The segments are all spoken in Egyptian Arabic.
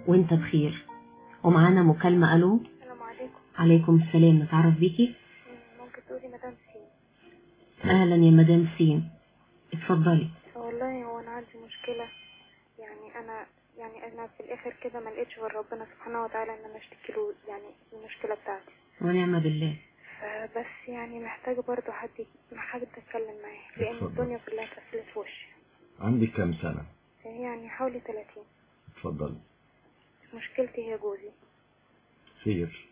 وانت بخير ومعانا مكالمة الو السلام عليكم عليكم السلام نتعرف بيكي ممكن تقولي مدام سين اهلا يا مدام سين اتفضلي والله هو انا عندي مشكلة يعني انا يعني انا في الاخر كده ما لقيتش غير ربنا سبحانه وتعالى ان انا اشتكي له يعني المشكلة بتاعتي ونعم بالله فبس يعني محتاجة برضو حد حد اتكلم معاه لان اتفضل. الدنيا كلها اتقفلت في وشي عندك كام سنة يعني حوالي 30 اتفضل مشكلتي هي جوزي خير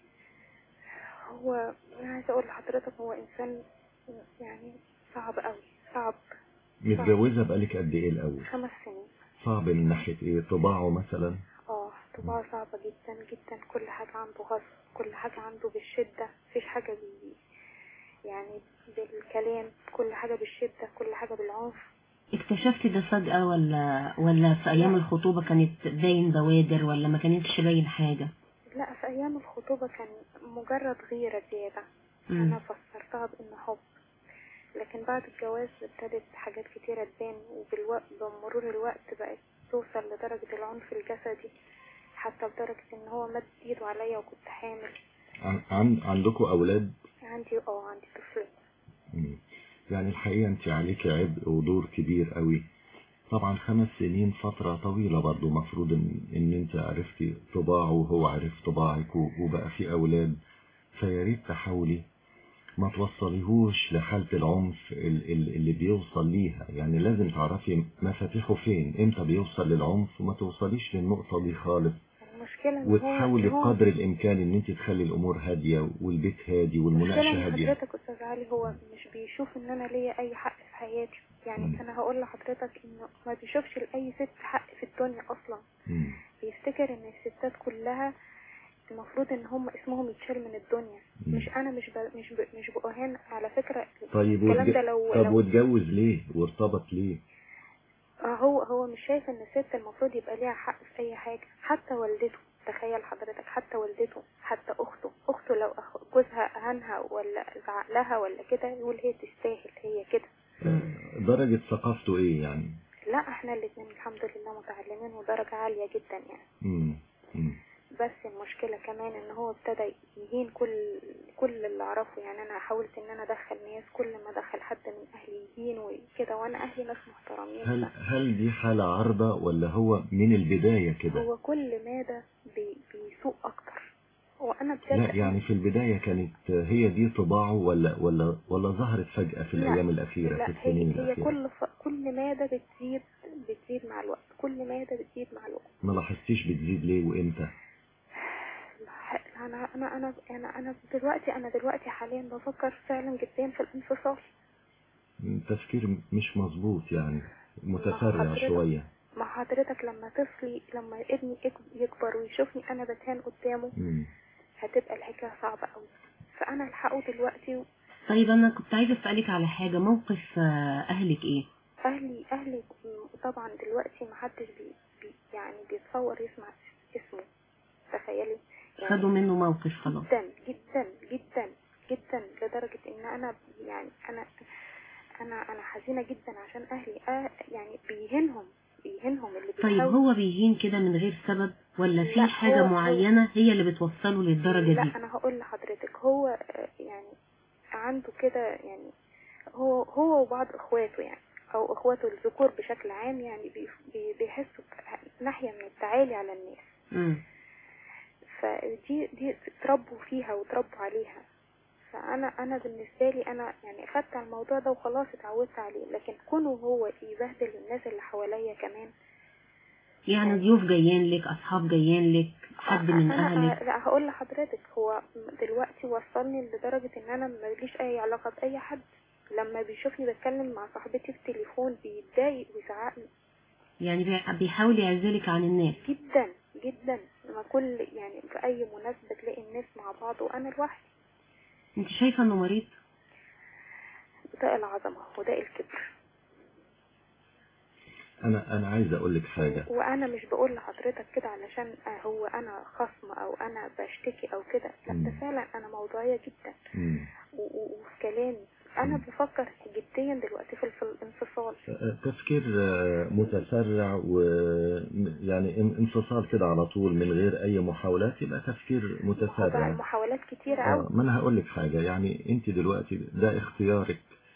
هو انا عايزة اقول لحضرتك هو انسان يعني صعب قوي صعب متجوزة بقالك قد ايه الاول خمس سنين صعب من ناحية ايه طباعه مثلا اه طباعه صعبة جدا جدا كل حاجة عنده غصب كل حاجة عنده بالشدة مفيش حاجة بي يعني بالكلام كل حاجة بالشدة كل حاجة بالعنف اكتشفت ده فجأة ولا ولا في ايام الخطوبة كانت باين بوادر ولا ما كانتش باين حاجة لا في أيام الخطوبة كان مجرد غيرة زيادة مم. أنا فسرتها بإنه حب لكن بعد الجواز ابتدت حاجات كتيرة تبان وبالوقت بمرور الوقت بقت توصل لدرجة العنف الجسدي حتى لدرجة إن هو مد إيده عليا وكنت حامل عن عن عندكم اولاد عندي اه عندي طفلين مم. يعني الحقيقة انت عليك عبء ودور كبير قوي طبعا خمس سنين فترة طويلة برضو مفروض ان, إن انت عرفتي طباعه وهو عرف طباعك و- وبقى في اولاد فياريت تحاولي ما توصليهوش لحالة العنف ال- ال- اللي بيوصل ليها يعني لازم تعرفي مفاتيحه فين امتى بيوصل للعنف وما توصليش للنقطة دي خالص المشكلة إن هو وتحاولي هو- بقدر الامكان ان انت تخلي الامور هادية والبيت هادي المشكلة والمناقشة ان هادية حضرتك استاذ علي هو مش بيشوف ان انا ليا اي حق في حياتي يعني مم. انا هقول لحضرتك انه ما بيشوفش لاي ست حق في الدنيا اصلا مم. بيفتكر ان الستات كلها المفروض ان هم اسمهم يتشال من الدنيا مم. مش انا مش ب... مش ب... مش بأهان على فكرة طيب الكلام واتج- ده لو طب لو واتجوز ليه وارتبط ليه آه هو هو مش شايف ان الست المفروض يبقى ليها حق في اي حاجة حتى والدته تخيل حضرتك حتى والدته حتى اخته اخته لو أخ- جوزها اهانها ولا زعق لها ولا كده يقول هي تستاهل هي كده درجة ثقافته ايه يعني لا احنا الاتنين الحمد لله متعلمين ودرجة عالية جدا يعني مم. مم. بس المشكلة كمان ان هو ابتدى يهين كل كل اللي اعرفه يعني انا حاولت ان انا ادخل ناس كل ما ادخل حد من اهلي يهين وكده وانا اهلي ناس محترمين هل ف- هل دي حالة عارضة ولا هو من البداية كده هو كل مادة بي بيسوء اكتر وانا بجد لا يعني في البداية كانت هي دي طباعه ولا ولا ولا ظهرت فجأة في لا، الأيام الأخيرة لا في هي السنين هي الأخيرة كل ف... كل مادة بتزيد بتزيد مع الوقت كل مادة بتزيد مع الوقت ما لاحظتيش بتزيد ليه وإمتى لا، انا انا انا انا انا دلوقتي انا دلوقتي حاليا بفكر فعلا جدا في الانفصال تفكير مش مظبوط يعني متسرع حضرتك- شوية مع حضرتك لما طفلي لما ابني يك- يكبر ويشوفني انا بتهان قدامه مم. هتبقى الحكايه صعبه قوي فانا الحقه دلوقتي طيب انا كنت عايزة اسألك على حاجة موقف آه، اهلك ايه اهلي اهلي طبعا دلوقتي محدش بي بي يعني بيتصور يسمع اسمه تخيلي يعني خدوا منه موقف خلاص جدا جدا جدا جدا لدرجة ان انا يعني انا انا انا حزينة جدا عشان اهلي آه يعني بيهنهم بيهنهم اللي طيب بيحاول هو بيهين كده من غير سبب ولا في لا، حاجة هو- هو- معينة هي اللي بتوصله للدرجة دي لا انا هقول لحضرتك هو آه، يعني عنده كده يعني هو هو وبعض اخواته يعني او اخواته الذكور بشكل عام يعني بي- بي- بيحسوا ناحية من التعالي على الناس مم. فدي دي اتربوا فيها وتربوا عليها فانا انا بالنسبه لي انا يعني خدت على الموضوع ده وخلاص اتعودت عليه لكن كونه هو يبهدل الناس اللي حواليا كمان يعني ضيوف جايين لك اصحاب جايين لك حد من انا اهلك لا هقول لحضرتك هو دلوقتي وصلني لدرجه ان انا ماليش اي علاقه باي حد لما بيشوفني بتكلم مع صاحبتي في التليفون بيتضايق ويزعقني يعني بي- بيحاول يعزلك عن الناس جدا جدا لما كل يعني في اي مناسبه تلاقي الناس مع بعض وانا لوحدي انت شايفة انه مريض ده العظمه وده الكبر أنا أنا عايز أقول لك حاجة وانا مش بقول لحضرتك كده علشان هو انا خصم او انا بشتكي او كده لا ده مم. فعلا انا موضوعيه جدا مم. و- و- وفي كلامي انا بفكر جديا دلوقتي في في الانفصال تفكير آه، متسرع ويعني انفصال كده على طول من غير اي محاولات يبقى تفكير طبعا متسرع محاولات كتيرة آه، قوي ما انا هقول لك حاجة يعني انت دلوقتي ده اختيارك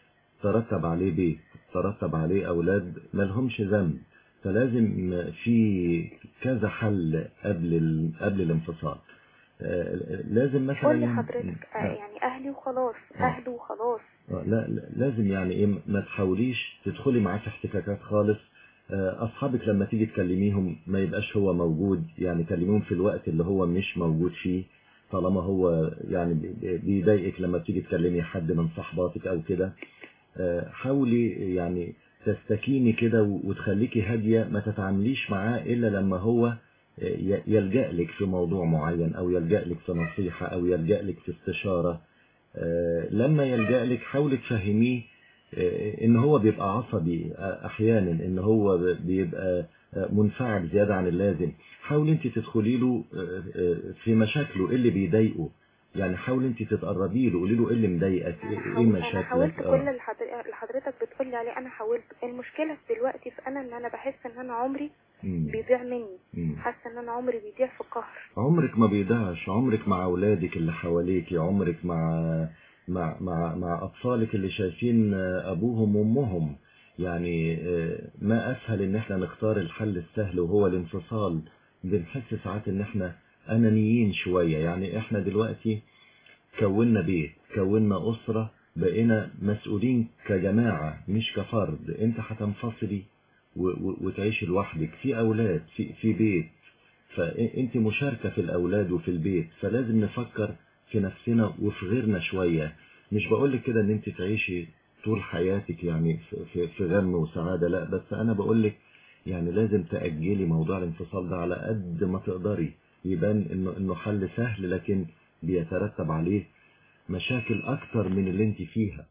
ترتب عليه بيت ترتب عليه اولاد ملهمش ذنب فلازم في كذا حل قبل ال... قبل الانفصال آه، لازم مثلا قول لي حضرتك آه، آه. يعني اهلي وخلاص آه. اهله وخلاص آه، لا لا- لازم يعني ايه ما تحاوليش تدخلي معاه في احتكاكات خالص آه، اصحابك لما تيجي تكلميهم ما يبقاش هو موجود يعني كلميهم في الوقت اللي هو مش موجود فيه طالما هو يعني بي- بي- بيضايقك لما بتيجي تكلمي حد من صحباتك او كده آه، حاولي يعني تستكيني كده و- وتخليكي هادية ما تتعامليش معاه إلا لما هو آه، ي- يلجأ لك في موضوع معين أو يلجأ لك في نصيحة أو يلجأ لك في استشارة آه، لما يلجأ لك حاولي تفهميه آه، إن هو بيبقى عصبي آه، أحيانا إن هو ب- بيبقى آه، منفعل زيادة عن اللازم حاولي أنت تدخلي له آه، آه، في مشاكله إيه اللي بيضايقه يعني حاولي أنت تتقربي له قولي له إيه اللي مضايقك انا إيه حاول- إيه انا مشاكلك حاولت آه. كل اللي حضر- اللي حضرتك بتقول لي عليه انا حاولت المشكله في دلوقتي في انا ان انا بحس ان انا عمري مم. بيضيع مني مم. حاسه ان انا عمري بيضيع في قهر عمرك ما بيضيعش عمرك مع اولادك اللي حواليك عمرك مع مع مع مع اطفالك اللي شايفين ابوهم وامهم يعني آه، ما اسهل ان احنا نختار الحل السهل وهو الانفصال بنحس ساعات ان احنا انانيين شوية يعني احنا دلوقتي كونا بيت كونا اسرة بقينا مسؤولين كجماعة مش كفرد انت هتنفصلي و- و- وتعيشي لوحدك في اولاد في في بيت فانت مشاركة في الاولاد وفي البيت فلازم نفكر في نفسنا وفي غيرنا شوية مش بقولك كده ان انت تعيشي طول حياتك يعني في- في في غم وسعادة لا بس انا بقولك يعني لازم تأجلي موضوع الانفصال ده على قد ما تقدري يبان انه انه حل سهل لكن بيترتب عليه مشاكل اكتر من اللي انت فيها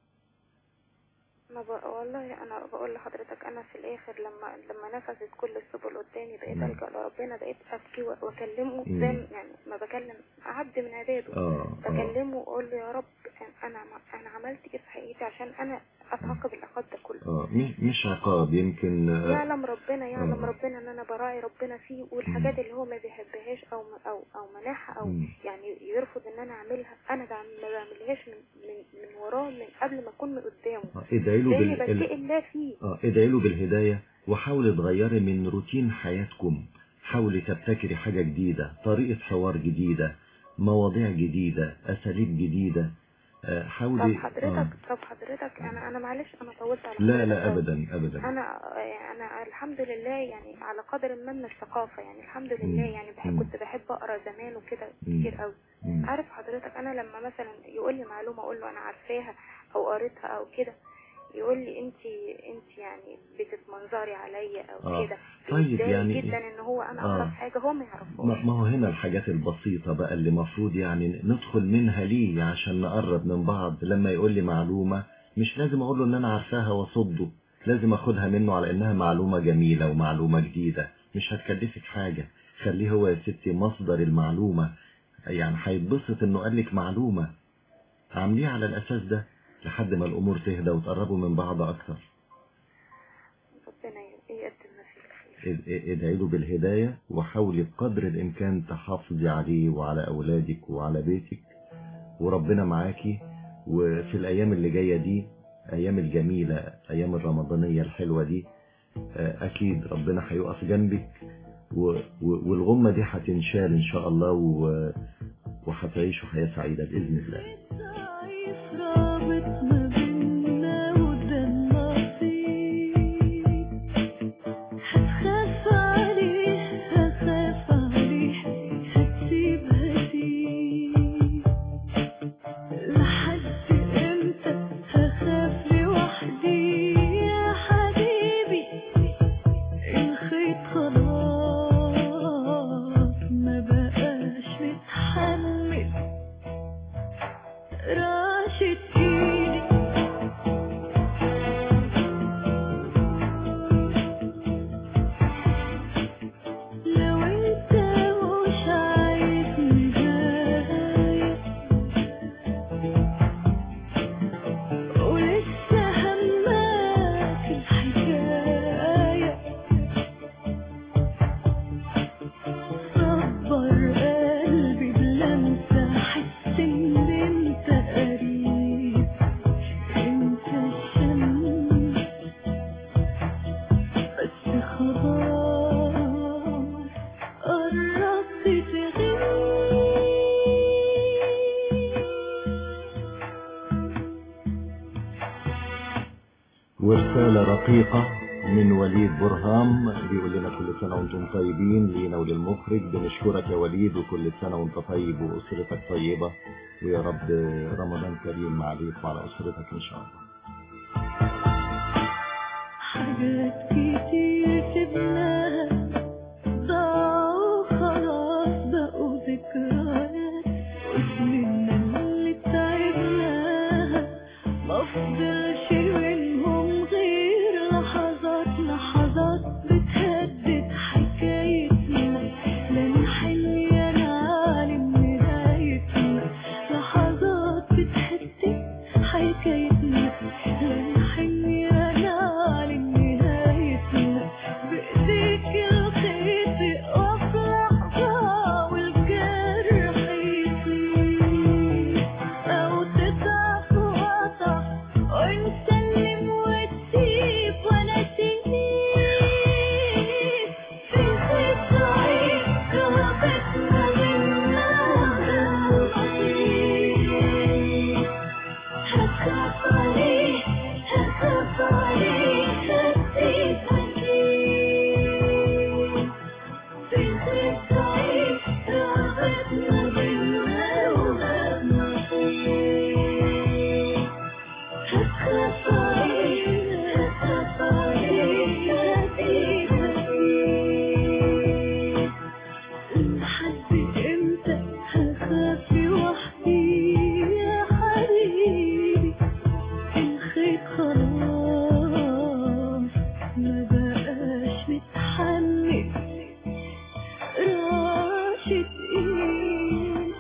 انا ب... والله انا بقول لحضرتك انا في الاخر لما لما نفذت كل السبل قدامي بقيت مم. الجا لربنا بقيت ابكي و- واكلمه مم. زي ما- يعني ما بكلم عبد من عباده اه اه بكلمه واقول له يا رب انا ع- انا عملت ايه في حياتي عشان انا اتعاقب العقاب ده كله اه مش مش عقاب يمكن آه، يعلم ربنا يعلم آه. ربنا ان انا براعي ربنا فيه والحاجات اللي هو ما بيحبهاش او او او منعها او مم. يعني يرفض ان انا اعملها انا بعم- ما بعملهاش من من من وراه من قبل ما اكون من قدامه آه، ادعي له لاني بال... بتقي الله فيه اه ادعي له بالهداية وحاولي تغيري من روتين حياتكم حاولي تبتكري حاجة جديدة طريقة حوار جديدة مواضيع جديدة أساليب جديدة آه، طب حاولي حضرتك طب حضرتك انا انا معلش انا طولت على لا حضرتك لا أوي. أبدا أبدا انا انا الحمد لله يعني على قدر ما من الثقافه يعني الحمد مم. لله يعني بحب مم. كنت بحب اقرا زمان وكده مم. كتير قوي مم. عارف حضرتك انا لما مثلا يقول لي معلومه اقول له انا عارفاها او قريتها او كده يقول لي انت انت يعني بتتمنظري عليا او آه. كده طيب بيتضايق يعني جدا ان هو انا آه. اعرف حاجه هو ما ما يعرفهاش ما هو هنا الحاجات البسيطة بقى اللي مفروض يعني ندخل منها ليه عشان نقرب من بعض لما يقول لي معلومة مش لازم اقول له ان انا عارفاها واصده لازم اخدها منه على انها معلومة جميلة ومعلومة جديدة مش هتكلفك حاجة خليه هو يا ستي مصدر المعلومة يعني هيتبسط انه قال لك معلومة عامليه على الاساس ده لحد ما الامور تهدى وتقربوا من بعض اكتر ربنا يقدمنا فيه الخير اد- اد- ادعي له بالهداية وحاولي بقدر الإمكان تحافظي عليه وعلى أولادك وعلى بيتك وربنا معاكي وفي الأيام اللي جاية دي أيام الجميلة أيام الرمضانية الحلوة دي آه، أكيد ربنا هيقف جنبك و- و- والغمة دي هتنشال إن شاء الله و- وهتعيشوا حياة سعيدة بإذن الله ضعيف رابط ما بينا وده النصيب هتخاف عليه هخاف عليه هتسيب هسيب لحد امتى هخاف لوحدي يا حبيبي الخيط خلاص ما بقاش متحمل راشد رقيقة من وليد برهام بيقول لنا كل سنة وانتم طيبين لينا وللمخرج بنشكرك يا وليد وكل سنة وانت طيب وأسرتك طيبة ويا رب رمضان كريم عليك وعلى أسرتك إن شاء الله حاجات كتير سبناها ضاعوا خلاص بقوا ذكريات وسننا اللي تعبناها مفضلش منهم غير لحظات لحظات بتهدد حكايتنا لا نحن يا نعلم نهايتنا لحظات بتهدد حكايتنا لا نحن يا نعلم نهايتنا بإيديك الخيط يقف لحظة والجرح يزيد أو تضعف وأضعف ونسلم وتسيب وأنا تسيب في خيط ضعيف رغبتنا منها هخاف عليه هخاف عليه هسيب هسيب في خيط ضعيف رغبتنا منها وهبنا فيه هخاف عليه هخاف عليه هسيب هسيب لحد امتى هخاف وحدي يا حبيبي الخيط خلاص ما بقاش متحمل راشد ايدي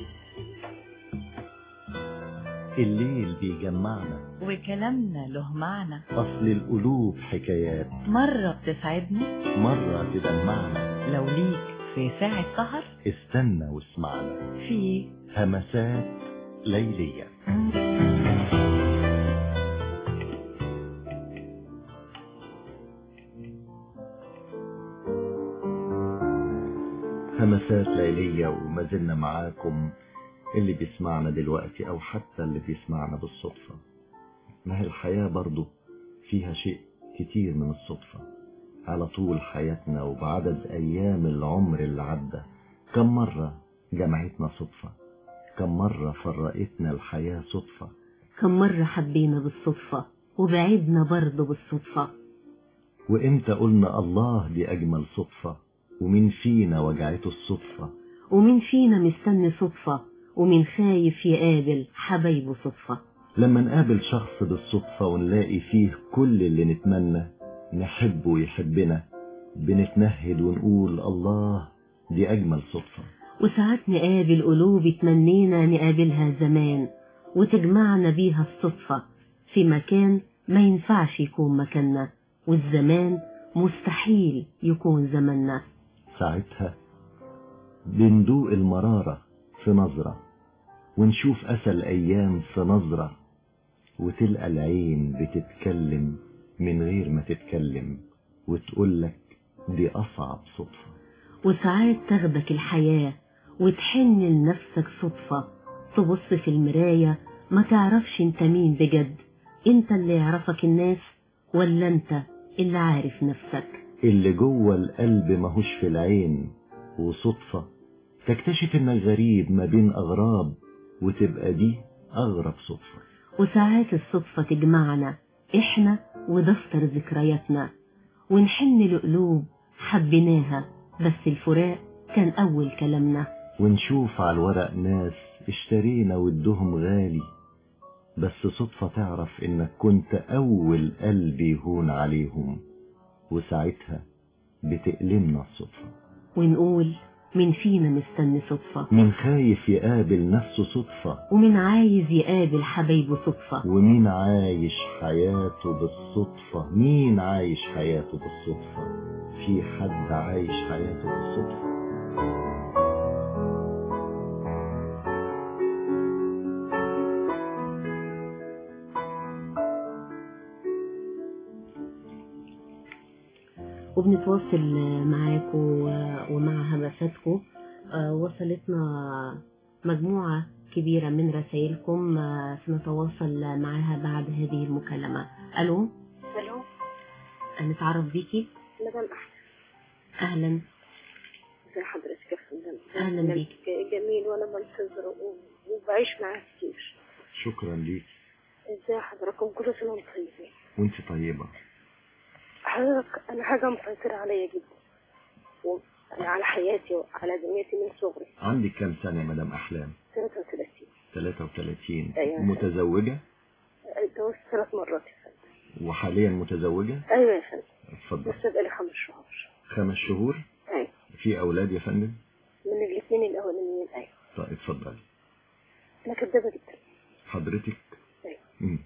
الليل بيجمعنا وكلامنا له معنى أصل القلوب حكايات مرة بتسعدنا مرة تدمعنا لو ليك في ساعة سهر استنى واسمعنا في همسات ليلية همسات ليلية وما زلنا معاكم اللي بيسمعنا دلوقتي أو حتى اللي بيسمعنا بالصدفة ما هي الحياة برضو فيها شيء كتير من الصدفة على طول حياتنا وبعدد أيام العمر اللي عدى كم مرة جمعتنا صدفة كم مرة فرقتنا الحياة صدفة كم مرة حبينا بالصدفة وبعدنا برضه بالصدفة وإمتى قلنا الله دي أجمل صدفة ومين فينا وجعته الصدفة ومين فينا مستني صدفة ومين خايف يقابل حبايبه صدفة لما نقابل شخص بالصدفة ونلاقي فيه كل اللي نتمنى نحبه ويحبنا بنتنهد ونقول الله دي أجمل صدفة وساعات نقابل قلوب اتمنينا نقابلها زمان وتجمعنا بيها الصدفة في مكان ما ينفعش يكون مكاننا والزمان مستحيل يكون زماننا ساعتها بندوق المرارة في نظرة ونشوف أسى الأيام في نظرة وتلقى العين بتتكلم من غير ما تتكلم وتقولك دي أصعب صدفة وساعات تاخدك الحياة وتحن لنفسك صدفة تبص في المراية ما تعرفش انت مين بجد انت اللي يعرفك الناس ولا انت اللي عارف نفسك اللي جوه القلب ماهوش في العين وصدفة تكتشف انك غريب ما بين أغراب وتبقى دي أغرب صدفة وساعات الصدفة تجمعنا احنا ودفتر ذكرياتنا ونحن لقلوب حبيناها بس الفراق كان أول كلامنا ونشوف على الورق ناس اشترينا ودهم غالي بس صدفة تعرف انك كنت اول قلب يهون عليهم وساعتها بتألمنا الصدفة ونقول مين فينا مستني صدفة مين خايف يقابل نفسه صدفة ومين عايز يقابل حبايبه صدفة ومين عايش حياته بالصدفة مين عايش حياته بالصدفة في حد عايش حياته بالصدفة وبنتواصل معاكم ومع همساتكم آه، وصلتنا مجموعة كبيرة من رسائلكم آه، سنتواصل معها بعد هذه المكالمة ألو الو نتعرف بيكي مدام احمد اهلا ازي حضرتك يا فندم أهلاً بيك. برنامج جميل وانا بنتظره و- وبعيش معاه كتير شكرا ليك ازي حضراتكم كل سنه وانتم طيبين وانت طيبة حضرتك انا حاجه مسيطره عليا جدا و- على حياتي وعلى دنيتي من صغري عندك كام سنة يا مدام أحلام 33 33 أيوة. متزوجة اتجوزت ثلاث مرات يا فندم وحاليا متزوجة ايوه يا فندم اتفضل لسه بقالي خمس شهور خمس شهور ايوه في أولاد يا فندم من الاثنين الاولانيين ايوه طيب اتفضل انا كدابه جدا حضرتك أيوة. مم.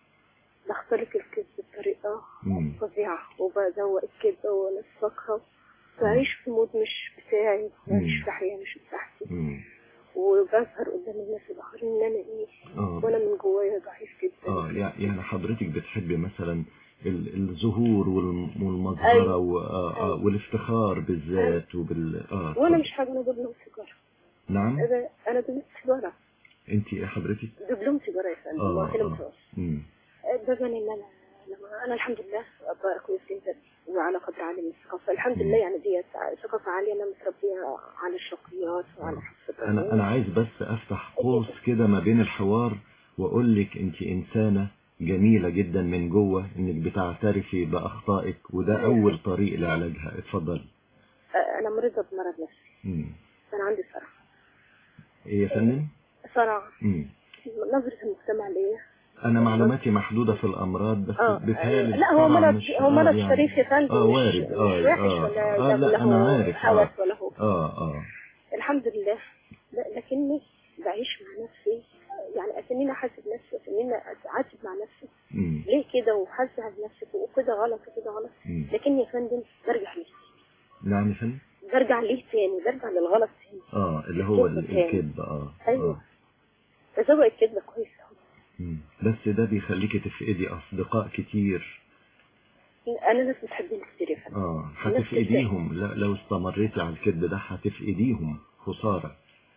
بختلق الكذب بطريقه مم. فظيعه وبزوق الكذبه وانسقها بعيش في مود مش بتاعي بعيش مم. في حياه مش بتاعتي مم. وبظهر قدام الناس الاخرين ان انا ايه اه وانا من جوايا ضعيف جدا اه يع- يعني حضرتك بتحبي مثلا ال- الظهور والم- والمظهرة أيوة. و- آه آه أيوة. والافتخار بالذات وبال اه وانا اتفضل. مش حاجه انا دبلوم سيجاره نعم انا انا دبلوم سيجاره انت ايه حضرتك دبلوم سيجاره يا فندم اه واكل اه متوسط مم. ده بان ان انا لما انا الحمد لله ابقى كويس جدا وعلى قدر عالي من الثقافه الحمد مم. لله يعني ديت ثقافه عاليه انا متربيه على الشخصيات وعلى حفظ انا انا عايز بس افتح قوس كده ما بين الحوار واقول لك انت انسانه جميله جدا من جوه انك بتعترفي باخطائك وده اول طريق لعلاجها اتفضلي انا مريضه بمرض نفسي مم. انا عندي صرع ايه يا فندم صرع مم. نظره المجتمع ليا انا معلوماتي محدوده في الامراض بس اه بيتهيألي لا هو الصرع مرض مش- هو آه مرض يعني- شريف يا فندم اه مش- وارد اه مش وحش اه ولا اه لا له انا عارف هوس اه ولا هو اه اه الحمد لله ل- لكني بعيش مع نفسي يعني اتنين احاسب نفسي اتنين اتعاتب مع نفسي مم. ليه كده وحاسه بنفسي وكده غلط وكده غلط مم. لكن يا فندم برجع ليه نعم يا فندم برجع ليه تاني برجع للغلط تاني اه اللي هو ال- الكذب تاني. الكذب اه ايوه اه بزوق الكذبه كويس أوي. مم. بس ده بيخليكي تفقدي اصدقاء كتير انا ناس بتحبني كتير يا فندم اه هتفقديهم لا لو استمريتي على الكذب ده هتفقديهم خسارة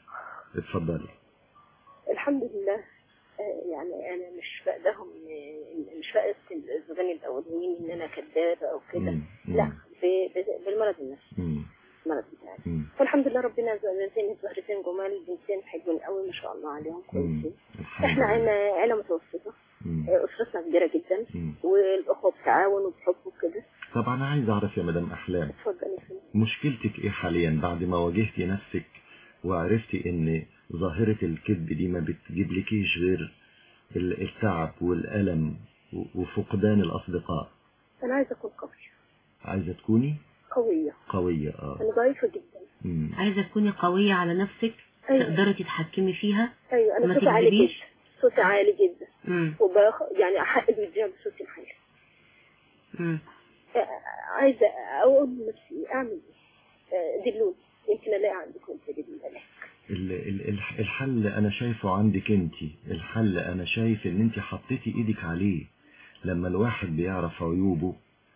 اتفضلي الحمد لله آه، يعني انا مش فاقدهم آه، مش فاقد الزبائن الاولين ان انا كدابه او كده مم. مم. لا ب- ب- بالمرض النفسي مم. المرض بتاعي مم. والحمد لله ربنا زين زهرتين جمال بنتين حلوين قوي ما شاء الله عليهم مم. كويسين الحمد احنا لله. عيلة عيلة متوسطة مم. آه، اسرتنا كبيرة جدا مم. والاخوة بتعاون وبحب وكده طب انا عايز اعرف يا مدام احلام اتفضل يا فندم مشكلتك ايه حاليا بعد ما واجهتي نفسك وعرفتي ان ظاهرة الكذب دي ما بتجيبلكيش غير ال- التعب والألم و- وفقدان الأصدقاء انا عايزة اكون قوية عايزة تكوني قوية قوية اه انا ضعيفة جدا مم. عايزة تكوني قوية على نفسك ايوه تقدري تتحكمي فيها ايوه ما انا صوتي عالي تكذبيش؟ جدا صوتي عالي جدا مم. وبخ... يعني احقق الرجال بصوتي العالي مم. آه، عايزة اقول لنفسي اعمل ايه آه، دلوني يمكن الاقي عندكم سبيل الاله ال- ال- الح- الحل انا شايفه عندك انت الحل انا شايف ان انت حطيتي ايدك عليه لما الواحد بيعرف عيوبه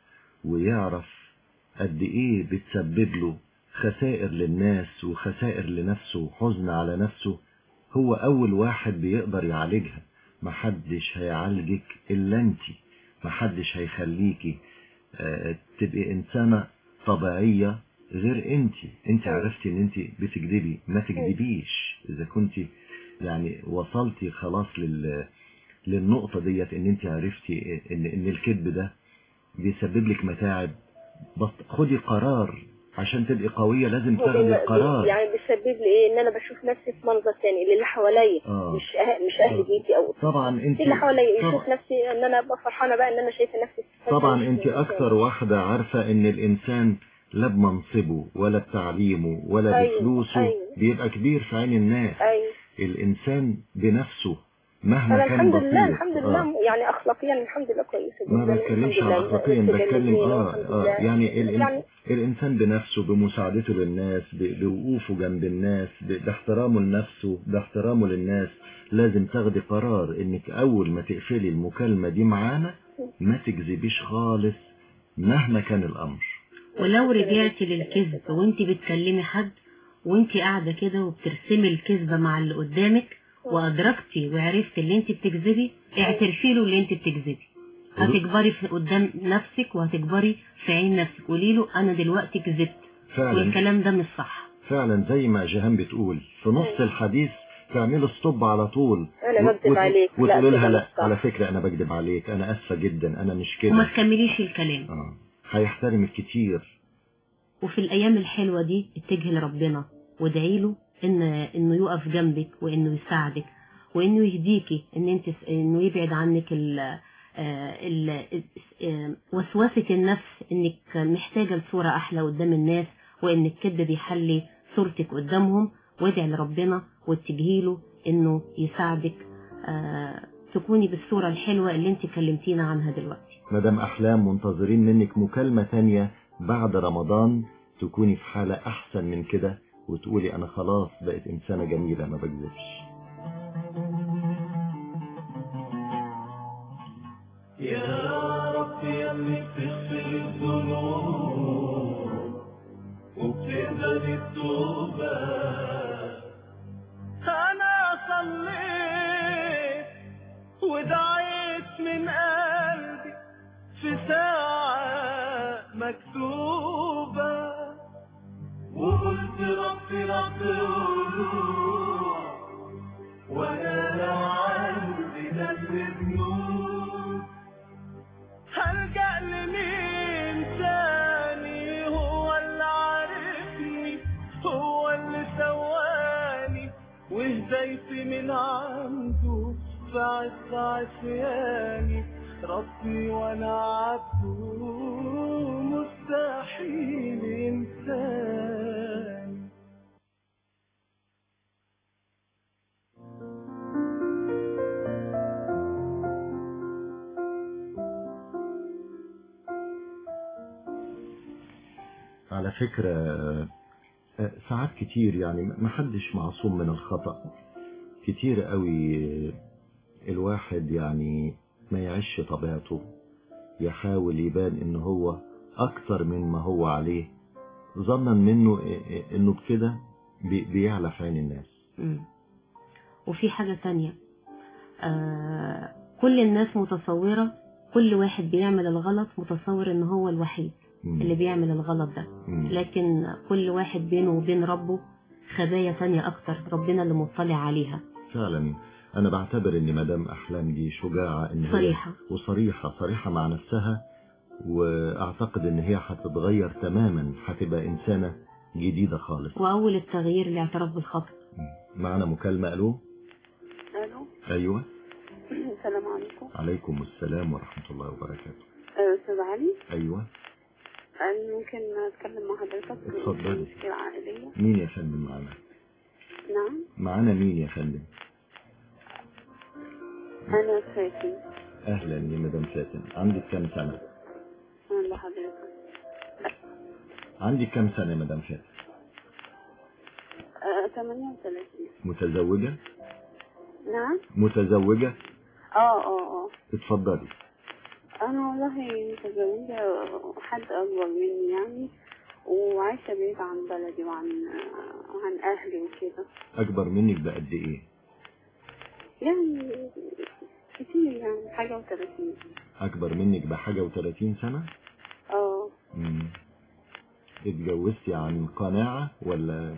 ويعرف قد ايه بتسبب له خسائر للناس وخسائر لنفسه وحزن على نفسه هو اول واحد بيقدر يعالجها محدش هيعالجك الا انت محدش هيخليكي آه، تبقي انسانة طبيعية غير انت انت أيوة. عرفتي ان انت بتكذبي ما تكذبيش اذا كنت يعني وصلتي خلاص لل للنقطة ديت ان انت عرفتي ان ان الكذب ده بيسبب لك متاعب بط... خدي قرار عشان تبقي قوية لازم هو تاخدي بي- قرار يعني بيسبب لي ايه ان انا بشوف نفسي في منظر تاني اللي حواليا آه. مش أه... مش اهل آه. بيتي او طبعا انت اللي حواليا يشوف طبعا, نفسي ان انا ابقى فرحانه بقى ان انا شايفه نفسي في طبعا مش انت في مكان. اكثر واحدة عارفة ان الانسان لا بمنصبه ولا بتعليمه ولا أيوة، بفلوسه أيوة. بيبقى كبير في عين الناس ايوه الانسان بنفسه مهما انا كان الحمد بسيط لله الحمد آه. لله يعني اخلاقيا الحمد لله كويسه جدا ما بتكلمش الحمد عن لله. اخلاقيا بتكلم متجوزين اه والحمد اه لله. يعني, الإن... يعني الانسان بنفسه بمساعدته للناس ب... بوقوفه جنب الناس ب... باحترامه لنفسه باحترامه للناس لازم تاخدي قرار انك اول ما تقفلي المكالمة دي معانا ما تكذبيش خالص مهما كان الامر ولو رجعتي للكذب وانت بتكلمي حد وانت قاعدة كده وبترسمي الكذبة مع اللي قدامك وادركتي وعرفتي اللي انت بتكذبي اعترفي له اللي انت بتكذبي هتكبري في قدام نفسك وهتكبري في عين نفسك قولي له انا دلوقتي كذبت فعلا والكلام ده مش صح فعلا زي ما جيهان بتقول في نص الحديث تعملي ستوب على طول أنا و- بكذب وت- عليك. لا، وتقولي لها كده لا مش صح. على فكرة أنا بكذب عليك أنا آسفة جدا أنا مش وما كده تكمليش الكلام آه. هيحترمك كتير وفي الايام الحلوه دي اتجهي لربنا وادعي له ان انه يقف جنبك وانه يساعدك وانه يهديكي ان انت انه يبعد عنك ال آه، ال- آه، وسوسة النفس انك محتاجة لصورة احلى قدام الناس وان الكذب بيحلي صورتك قدامهم وادعي لربنا واتجهي له انه يساعدك آه، تكوني بالصورة الحلوة اللي انت كلمتينا عنها دلوقتي مدام أحلام منتظرين منك مكالمة تانية بعد رمضان تكوني في حالة أحسن من كده وتقولي أنا خلاص بقيت إنسانة جميلة ما بكذبش يا رب يا اللي بتغفر الذنوب وبتقبل التوبة أنا صليت ودعيت من قلبي في ساعة مكتوبة وقلت ربي رب قلوب وانا لو عندي ذنب ذنوب هلجأ لمين تاني هو اللي عارفني هو اللي سواني وهديتي من عنده في عز عصياني ربي وانا عبده مستحيل انساني على فكرة آه، ساعات كتير يعني ما حدش معصوم من الخطأ كتير قوي الواحد يعني ما يعيش طبيعته يحاول يبان ان هو اكتر من ما هو عليه ظنا منه انه بكده بي- بيعلى في عين الناس مم. وفي حاجة تانية آه كل الناس متصورة كل واحد بيعمل الغلط متصور ان هو الوحيد مم. اللي بيعمل الغلط ده مم. لكن كل واحد بينه وبين ربه خبايا تانية اكتر ربنا اللي مطلع عليها فعلا انا بعتبر ان مدام احلام دي شجاعة ان هي صريحة وصريحة صريحة مع نفسها واعتقد ان هي هتتغير تماما هتبقى انسانة جديدة خالص واول التغيير الاعتراف بالخطأ معنا مكالمة الو الو ايوه السلام عليكم عليكم السلام ورحمة الله وبركاته آه، استاذ علي ايوه انا ممكن اتكلم مع حضرتك اتفضلي. في مشكله عائليه مين يا فندم معنا نعم معانا مين يا فندم انا فاتن اهلا يا مدام فاتن عندك كام سنة انا حضرتك عندك كام سنة يا مدام فاتن آه، 38 متزوجة نعم متزوجة اه اه اه اتفضلي انا والله متزوجة حد اكبر مني يعني وعايشة بعيد عن بلدي وعن عن اهلي وكده اكبر منك بقد ايه يعني كتير يعني حاجة وثلاثين اكبر منك بحاجة وثلاثين سنة اه مم. اتجوزتي عن قناعة ولا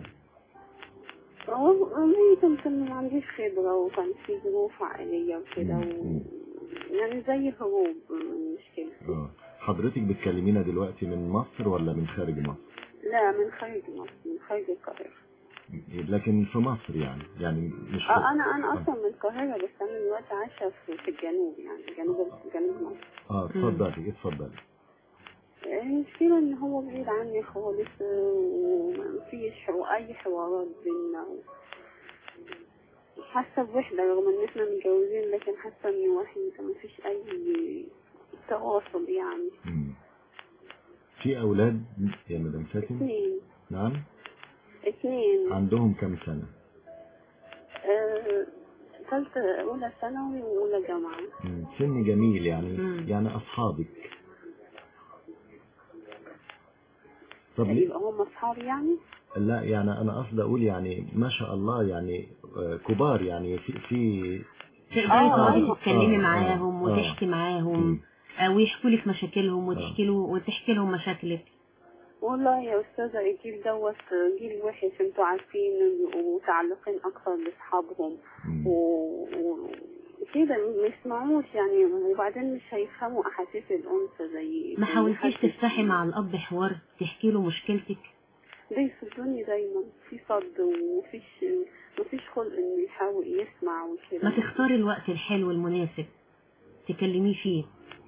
اه يمكن كان ما عنديش خبرة وكان في ظروف عائلية وكده و... مم. يعني زي هروب من مشكلة اه حضرتك بتكلمينا دلوقتي من مصر ولا من خارج مصر لا من خارج مصر من خارج القاهرة لكن في مصر يعني يعني مش اه انا انا اصلا من القاهرة بس انا دلوقتي عايشة في, في الجنوب يعني جنوب جنوب مصر اه اتفضلي اتفضلي المشكلة ان هو بعيد عني خالص ومفيش حو- اي حوارات بينا حاسة بوحدة رغم ان احنا متجوزين لكن حاسة اني وحيدة مفيش اي تواصل يعني مم. في اولاد يا مدام فاتن اثنين نعم اثنين عندهم كم سنة آه، ثالثة أولى ثانوي وأولى جامعة مم. سن جميل يعني مم. يعني اصحابك طب ليه يبقى هم أصحابي يعني لا يعني انا قصدي اقول يعني ما شاء الله يعني آه، كبار يعني في في تقدري آه، تقعدي أيوة. تتكلمي آه، معاهم آه. وتحكي معاهم مم. آه، ويحكوا لك مشاكلهم وتحكي له وتحكي لهم مشاكلك والله يا أستاذة الجيل دوت جيل وحش انتوا عارفين ومتعلقين أكثر بأصحابهم مم. و- و- وكده ما يسمعوش يعني وبعدين مش هيفهموا أحاسيس الأنثى زي ما زي حاولتيش حد- تفتحي مع الاب حوار تحكي له مشكلتك بيصدوني دايما في صد ومفيش مفيش خلق إنه يحاول يسمع وكده ما تختاري الوقت الحلو المناسب تكلميه فيه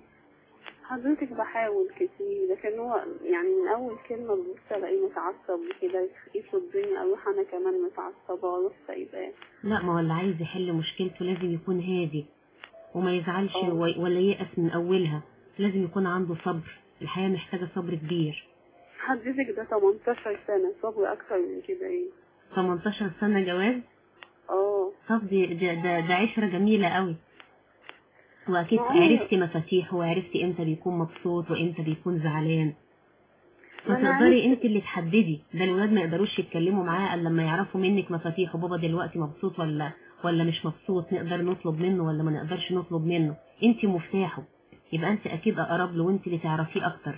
حضرتك بحاول كتير لكن هو يعني من أول كلمة ببص ألاقيه متعصب كده يصدني أروح أنا كمان متعصبة وأروح سايباه لا ما هو اللي عايز يحل مشكلته لازم يكون هادي وما يزعلش اه. وي- ولا ييأس من أولها لازم يكون عنده صبر الحياة محتاجة صبر كبير حضرتك ده 18 سنة صبر أكتر من كده إيه 18 سنة جواز اه طب دي ده, ده, ده عشرة جميلة قوي وأكيد ما هو- عرفتي مفاتيحه وعرفتي إمتى بيكون مبسوط وإمتى بيكون زعلان ما أنا فتقدري عرفت- انت اللي تحددي ده الولاد ما يقدروش يتكلموا معاه الا لما يعرفوا منك مفاتيحه بابا دلوقتي مبسوط ولا ولا مش مبسوط نقدر نطلب منه ولا ما نقدرش نطلب منه انت مفتاحه يبقى انت اكيد اقرب له وانت اللي تعرفيه اكتر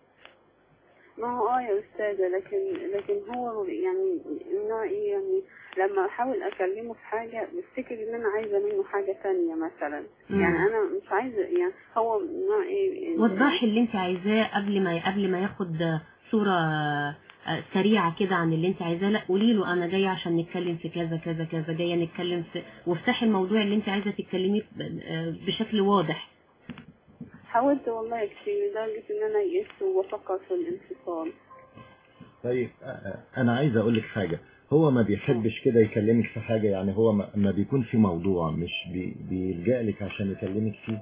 ما هو اه يا أستاذة لكن لكن هو يعني النوع إيه يعني لما أحاول أكلمه في حاجة بفتكر إن أنا عايزة منه حاجة تانية مثلا مم. يعني أنا مش عايزة يعني هو نوع إيه وضحي اللي انت عايزاه قبل ما قبل ما ياخد صورة آه، سريعة كده عن اللي انت عايزاه لا قولي له انا جاية عشان نتكلم في كذا كذا كذا جاية نتكلم في وافتحي الموضوع اللي انت عايزة تتكلميه ب- آه، بشكل واضح حاولت والله كتير لدرجة إن أنا يئست وبفكر في الانفصال طيب آه، آه، انا عايز اقول لك حاجه هو ما بيحبش كده يكلمك في حاجه يعني هو ما ما بيكون في موضوع مش بي بيلجأ لك عشان يكلمك فيه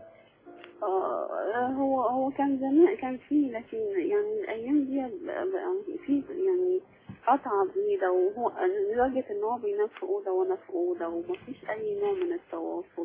آه، هو هو كان زمان كان فيه لكن يعني الأيام دي بقى بقى في يعني قطعة بعيدة وهو لدرجة إن هو بينام في أوضة وأنا في أوضة ومفيش أي نوع من التواصل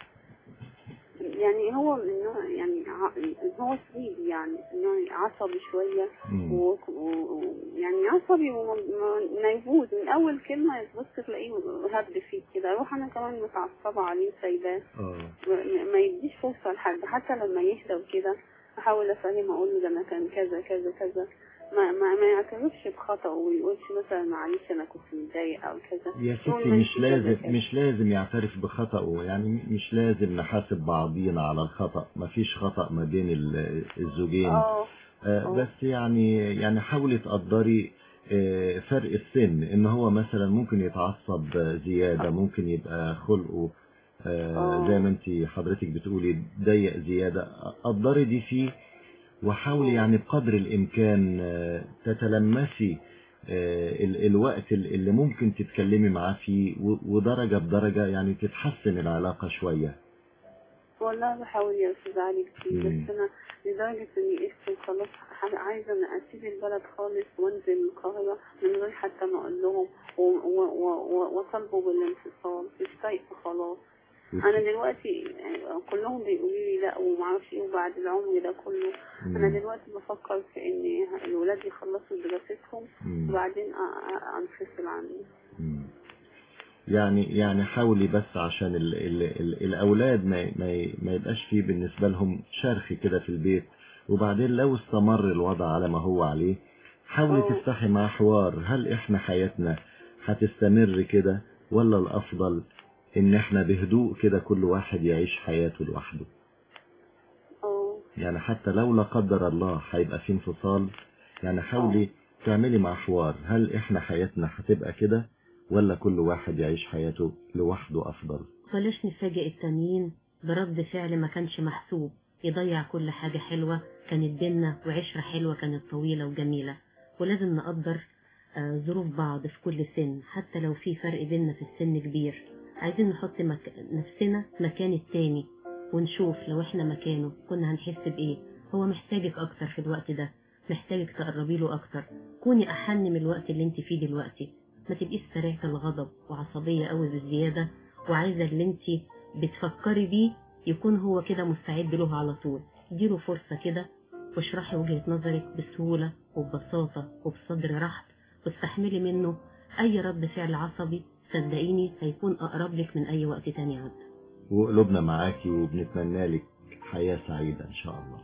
يعني هو من نوع يعني ع- هو صعيدي يعني نوع عصبي شوية مم. و- و- ويعني عصبي ونيفوز من أول كلمة تبص تلاقيه هد فيك كده أروح أنا كمان متعصبة عليه سايباه اه ما- ما يديش فرصة لحد حتى لما يهدى وكده احاول افهمه اقول له ده انا كان كذا كذا كذا ما ما, ما يعترفش بخطأ ويقولش مثلا معلش انا كنت متضايق او كذا يا يقول ستي ما مش انت كذا لازم كذا. مش لازم يعترف بخطأه يعني مش لازم نحاسب بعضينا على الخطأ مفيش خطأ ما بين ال- الزوجين اه آه، آه. بس يعني يعني حاولي تقدري آه، فرق السن ان هو مثلا ممكن يتعصب زيادة ممكن يبقى خلقه آه، آه. زي ما انت حضرتك بتقولي ضيق زيادة قدري دي فيه وحاولي آه. يعني بقدر الامكان آه، تتلمسي آه، ال- الوقت ال- اللي ممكن تتكلمي معاه فيه و- ودرجة بدرجة يعني تتحسن العلاقة شوية والله بحاول يا استاذ علي كتير مم. بس انا لدرجة اني قست خلاص ح- عايزة ان اسيب البلد خالص وانزل القاهرة من غير حتى ما اقول لهم و- و- و- و- واطالبوا بالانفصال مش طايقة خلاص انا دلوقتي يعني كلهم بيقولوا لي لا ومعرفش ايه وبعد العمر ده كله انا مم. دلوقتي بفكر في ان الولاد يخلصوا دراستهم مم. وبعدين أ- أ- انفصل عني مم. يعني يعني حاولي بس عشان ال ال ال الأولاد ما ما ي- ما يبقاش فيه بالنسبة لهم شرخ كده في البيت وبعدين لو استمر الوضع على ما هو عليه حاولي أوه. تفتحي معاه حوار هل احنا حياتنا هتستمر كده ولا الأفضل إن احنا بهدوء كده كل واحد يعيش حياته لوحده اه يعني حتى لو لا قدر الله هيبقى في انفصال يعني حاولي تعملي مع حوار هل احنا حياتنا هتبقى كده ولا كل واحد يعيش حياته لوحده افضل بلاش نفاجئ التانيين برد فعل ما كانش محسوب يضيع كل حاجة حلوة كانت بينا وعشرة حلوة كانت طويلة وجميلة ولازم نقدر آه، ظروف بعض في كل سن حتى لو في فرق بينا في السن كبير عايزين نحط مك... نفسنا مكان التاني ونشوف لو احنا مكانه كنا هنحس بإيه هو محتاجك أكتر في الوقت ده محتاجك تقربي له أكتر كوني أحن من الوقت اللي انت فيه دلوقتي ما تبقيش سريعة الغضب وعصبية قوي بالزيادة وعايزة اللي انت بتفكري بيه يكون هو كده مستعد له على طول اديله فرصة كده واشرحي وجهة نظرك بسهولة وببساطة وبصدر رحب واستحملي منه أي رد فعل عصبي صدقيني هيكون أقرب لك من أي وقت تاني عدى وقلوبنا معاكي وبنتمنى لك حياة سعيدة إن شاء الله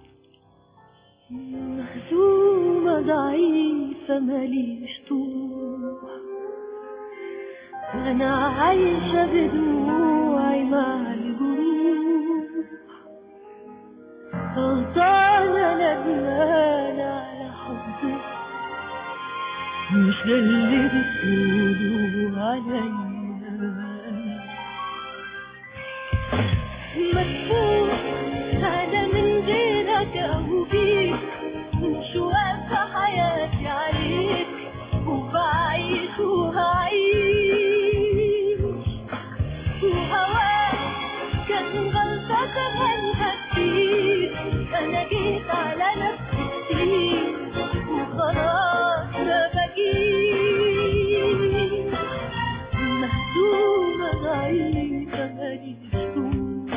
مهزومة ضعيفة ماليش طوح أنا عايشة بدموعي مع الجروح غلطانة ندمانة على حبك مش ده اللي بتقولوا عليا مدفوع أنا من غيرك أو بيك مش واقفة حياتي عليك وبعيش وهعيش وهواك كان غلطة كمالها كتير أنا جيت على نفسي كتير وخلاص ما بجيش مهزومة ضعيفة ماليش طول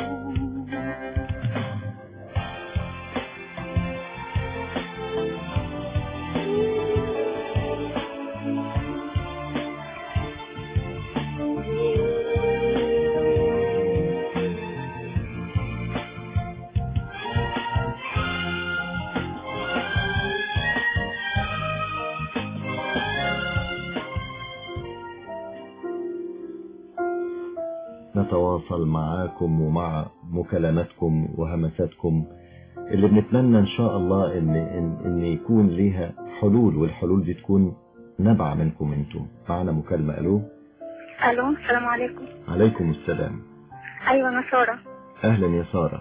نتواصل معاكم ومع مكالماتكم وهمساتكم اللي بنتمنى ان شاء الله ان ان, إن يكون ليها حلول والحلول دي تكون نبع منكم انتم معنا مكالمة الو الو السلام عليكم عليكم السلام ايوه انا ساره اهلا يا سارة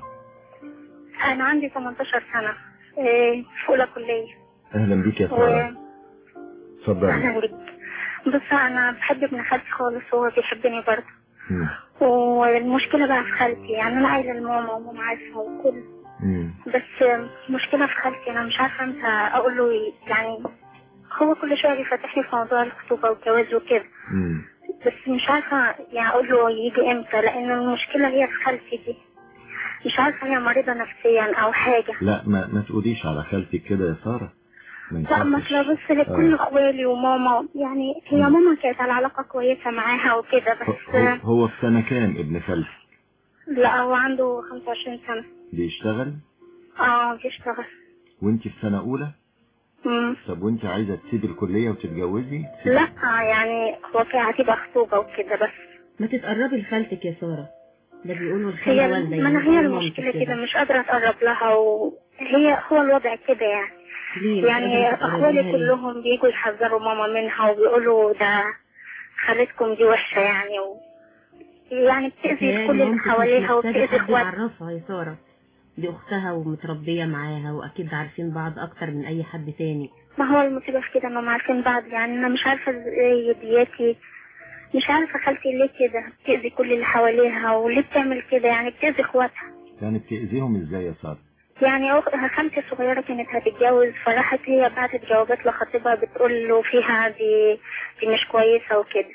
انا عندي 18 سنه إيه، في اولى كليه اهلا بيك يا و... سارة اتفضلي اهلا بيك بص انا بحب ابن خالتي خالص وهو بيحبني برضه مم. والمشكله بقى في خالتي يعني انا قايله لماما وماما عارفه وكل مم. بس مشكله في خالتي انا مش عارفه امتى اقول له يعني هو كل شويه بيفتح لي في موضوع الخطوبه والجواز وكده مم. بس مش عارفه يعني اقول له يجي امتى لان المشكله هي في خالتي دي مش عارفه هي مريضه نفسيا او حاجه لا ما ما تقوليش على خالتك كده يا سارة ما لا ما ينفعش. أصل بص لكل آه. اخوالي وماما يعني هي مم. ماما كانت على علاقه كويسه معاها وكده هو- بس هو, هو في سنة كام ابن خالتك لا هو عنده 25 سنه بيشتغل اه بيشتغل وانت في سنة اولى مم. طب وانت عايزة تسيبي الكلية وتتجوزي تسيبي- لا يعني هو كان هتبقى خطوبه وكده بس ما تتقربي لخالتك يا سارة ده بيقولوا هي الخالة والدة ما يعني انا هي بيقولوا المشكله مامتك كده مش قادره اتقرب لها وهي هو الوضع كده يعني ليه مش يعني قادرة تقربي اخوالي لها ليه؟ كلهم بيجوا يحذروا ماما منها وبيقولوا ده خالتكم دي وحشه يعني و... يعني بتأذي بتهيألي كل اللي مامتك مش حواليها محتاجة وبتأذي حد اخواتها يعرفها يا سارة دي أختها ومتربية معاها وأكيد عارفين بعض أكتر من أي حد تاني ما هو المصيبة في كده انهم عارفين بعض يعني انا مش عارفة ازاي دياتي مش عارفة خالتي ليه كده بتأذي كل اللي حواليها وليه بتعمل كده يعني بتأذي اخواتها يعني بتأذيهم ازاي يا سارة يعني أخ- خالتي الصغيرة كانت هتتجوز فراحت هي بعتت جوابات لخطيبها بتقول له فيها دي دي مش كويسة وكده